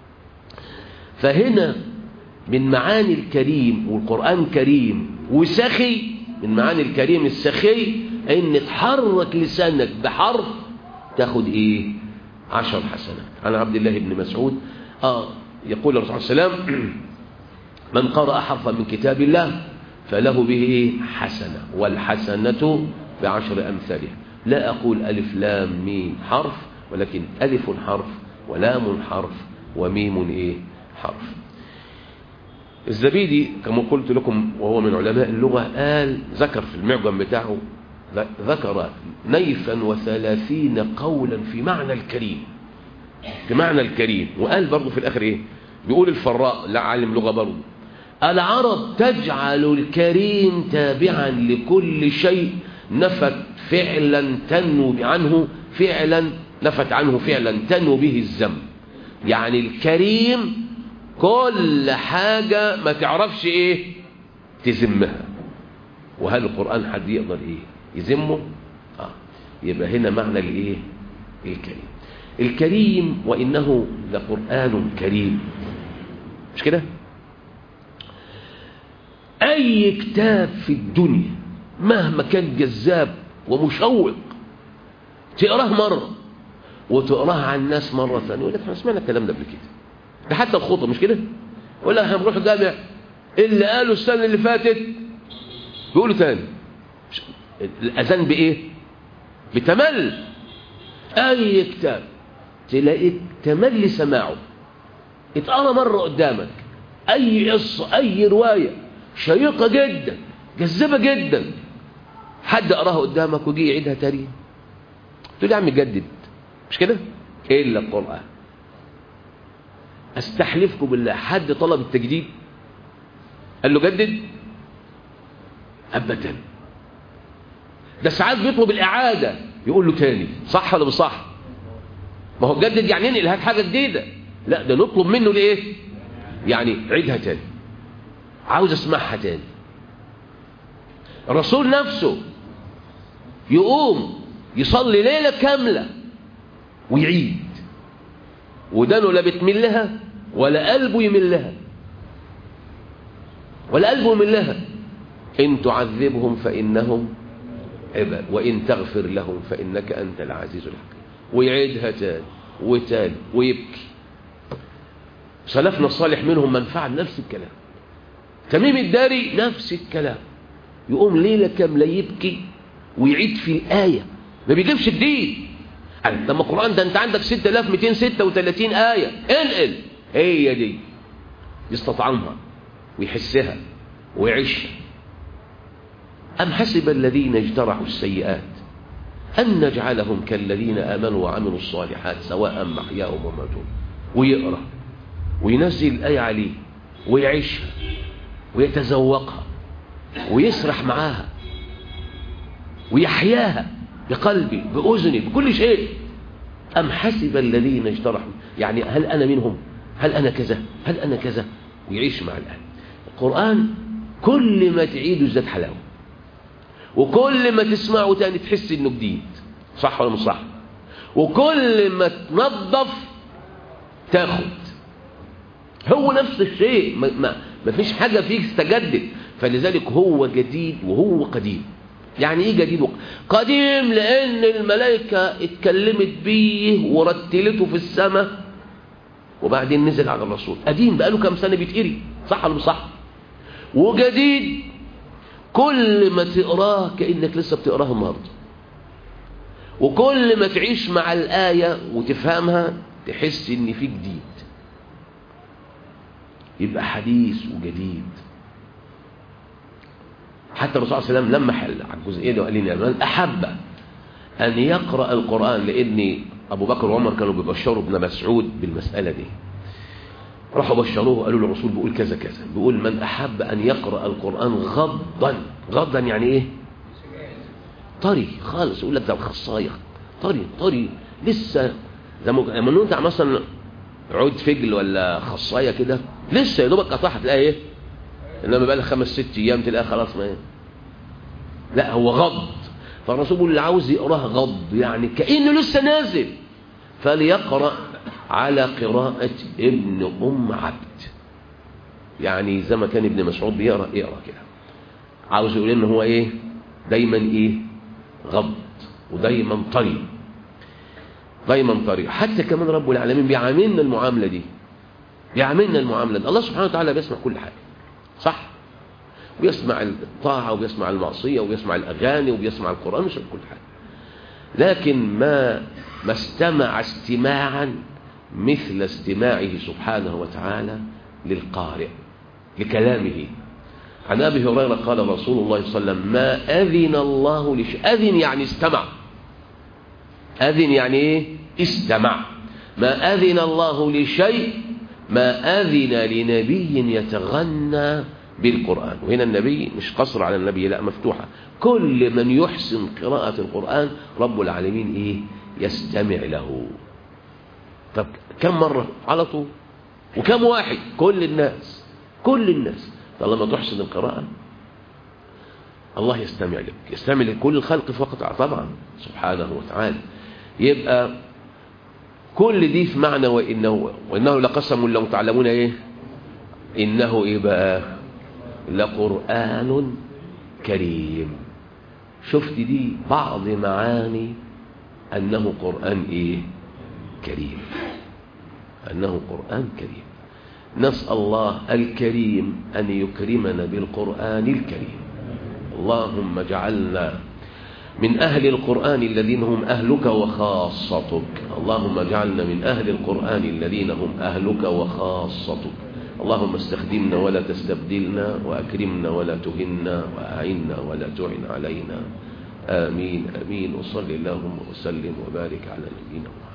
فهنا من معاني الكريم والقرآن كريم وسخي من معاني الكريم السخي ان تحرك لسانك بحرف تاخد ايه عشر حسنات عن عبد الله بن مسعود آه يقول الرسول صلى الله عليه وسلم من قرأ حرفا من كتاب الله فله به إيه؟ حسنة والحسنة بعشر أمثالها لا أقول ألف لام ميم حرف ولكن ألف حرف ولام حرف وميم إيه حرف الزبيدي كما قلت لكم وهو من علماء اللغة قال ذكر في المعجم بتاعه ذكر نيفا وثلاثين قولا في معنى الكريم في معنى الكريم وقال برضه في الآخر إيه بيقول الفراء لا عالم لغة برضه العرب تجعل الكريم تابعا لكل شيء نفت فعلا تنو عنه فعلا نفت عنه فعلا تنو به الذم يعني الكريم كل حاجة ما تعرفش ايه تذمها وهل القرآن حد يقدر ايه يذمه آه. يبقى هنا معنى الايه الكريم الكريم وإنه لقرآن كريم مش كده أي كتاب في الدنيا مهما كان جذاب ومشوق تقراه مرة وتقراه عن الناس مرة ثانية يقول لك احنا سمعنا الكلام ده قبل كده ده حتى الخطب مش كده ولا احنا بنروح الجامع اللي قالوا السنة اللي فاتت بيقولوا تاني الأذان بإيه بتمل أي كتاب تلاقيك تمل سماعه اتقرا مرة قدامك أي قصة أي رواية شيقة جدا جذابة جدا حد قراها قدامك وجي يعيدها تاني تقول يا عم جدد مش كده الا القران استحلفكم بالله حد طلب التجديد قال له جدد ابدا ده ساعات بيطلب الاعاده يقول له تاني صح ولا مش صح ما هو جدد يعني انقل هات حاجه جديده لا ده نطلب منه لإيه يعني عيدها تاني عاوز اسمعها تاني الرسول نفسه يقوم يصلي ليلة كاملة ويعيد ودانه لا بتميل لها ولا قلبه يميل لها ولا قلبه يميل لها إن تعذبهم فإنهم عباد وإن تغفر لهم فإنك أنت العزيز الحكيم ويعيدها تاني وتاني ويبكي سلفنا الصالح منهم من فعل نفس الكلام تميم الداري نفس الكلام يقوم ليلة كاملة يبكي ويعيد في الآية ما بيجيبش جديد لما القرآن ده انت عندك 6236 آية انقل هي دي يستطعمها ويحسها ويعيشها أم حسب الذين اجترحوا السيئات أن نجعلهم كالذين آمنوا وعملوا الصالحات سواء محياهم وماتهم ويقرأ وينزل الآية عليه ويعيشها ويتذوقها ويسرح معاها ويحياها بقلبي بأذني بكل شيء أم حسب الذين اجترحوا يعني هل أنا منهم هل أنا كذا هل أنا كذا ويعيش مع الآن القرآن كل ما تعيده ازداد حلاوة وكل ما تسمعه تاني تحس انه جديد صح ولا مش صح وكل ما تنظف تاخد هو نفس الشيء ما, ما, ما فيش حاجة فيه استجدد فلذلك هو جديد وهو قديم يعني ايه جديد قديم لان الملائكة اتكلمت بيه ورتلته في السماء وبعدين نزل على الرسول قديم بقاله كام سنة بيتقري صح ولا مش صح وجديد كل ما تقراه كأنك لسه بتقراه النهارده وكل ما تعيش مع الآية وتفهمها تحس ان في جديد يبقى حديث وجديد حتى الرسول صلى الله عليه وسلم لما حل على الجزئيه دي وقال لنا من احب ان يقرا القران لان ابو بكر وعمر كانوا بيبشروا ابن مسعود بالمساله دي راحوا بشروه قالوا له الرسول بيقول كذا كذا بيقول من احب ان يقرا القران غضا غضا يعني ايه طري خالص يقول لك ده الخصايه طري طري لسه زي ما لما انت مثلا عود فجل ولا خصايه كده لسه يا دوبك قطعها تلاقي ايه انما بقى لها خمس ست ايام تلاقيها خلاص ما لا هو غض فالرسول بيقول اللي عاوز يقراها غض يعني كانه لسه نازل فليقرا على قراءه ابن ام عبد يعني زي ما كان ابن مسعود بيقرا يقرا كده عاوز يقول ان هو ايه دايما ايه غض ودايما طري دايما طري حتى كمان رب العالمين بيعاملنا المعامله دي بيعاملنا المعامله دي الله سبحانه وتعالى بيسمع كل حاجه صح ويسمع الطاعة ويسمع المعصية ويسمع الأغاني ويسمع القرآن ويسمع كل حاجة لكن ما ما استمع استماعا مثل استماعه سبحانه وتعالى للقارئ لكلامه عن أبي هريرة قال رسول الله صلى الله عليه وسلم ما أذن الله لشيء أذن يعني استمع أذن يعني إيه استمع ما أذن الله لشيء ما أذن لنبي يتغنى بالقرآن وهنا النبي مش قصر على النبي لا مفتوحة كل من يحسن قراءة القرآن رب العالمين إيه يستمع له طب كم مرة على طول وكم واحد كل الناس كل الناس طالما تحسن القراءة الله يستمع لك يستمع لكل الخلق فقط طبعا سبحانه وتعالى يبقى كل دي في معنى وإنه وإنه لقسم لو تعلمون إيه إنه إيه بقى لقرآن كريم شفت دي بعض معاني أنه قرآن إيه كريم أنه قرآن كريم نسأل الله الكريم أن يكرمنا بالقرآن الكريم اللهم اجعلنا من أهل القرآن الذين هم أهلك وخاصتك اللهم اجعلنا من أهل القرآن الذين هم أهلك وخاصتك اللهم استخدمنا ولا تستبدلنا وأكرمنا ولا تهنا وأعنا ولا تعن علينا آمين آمين وصل اللهم وسلم وبارك على نبينا محمد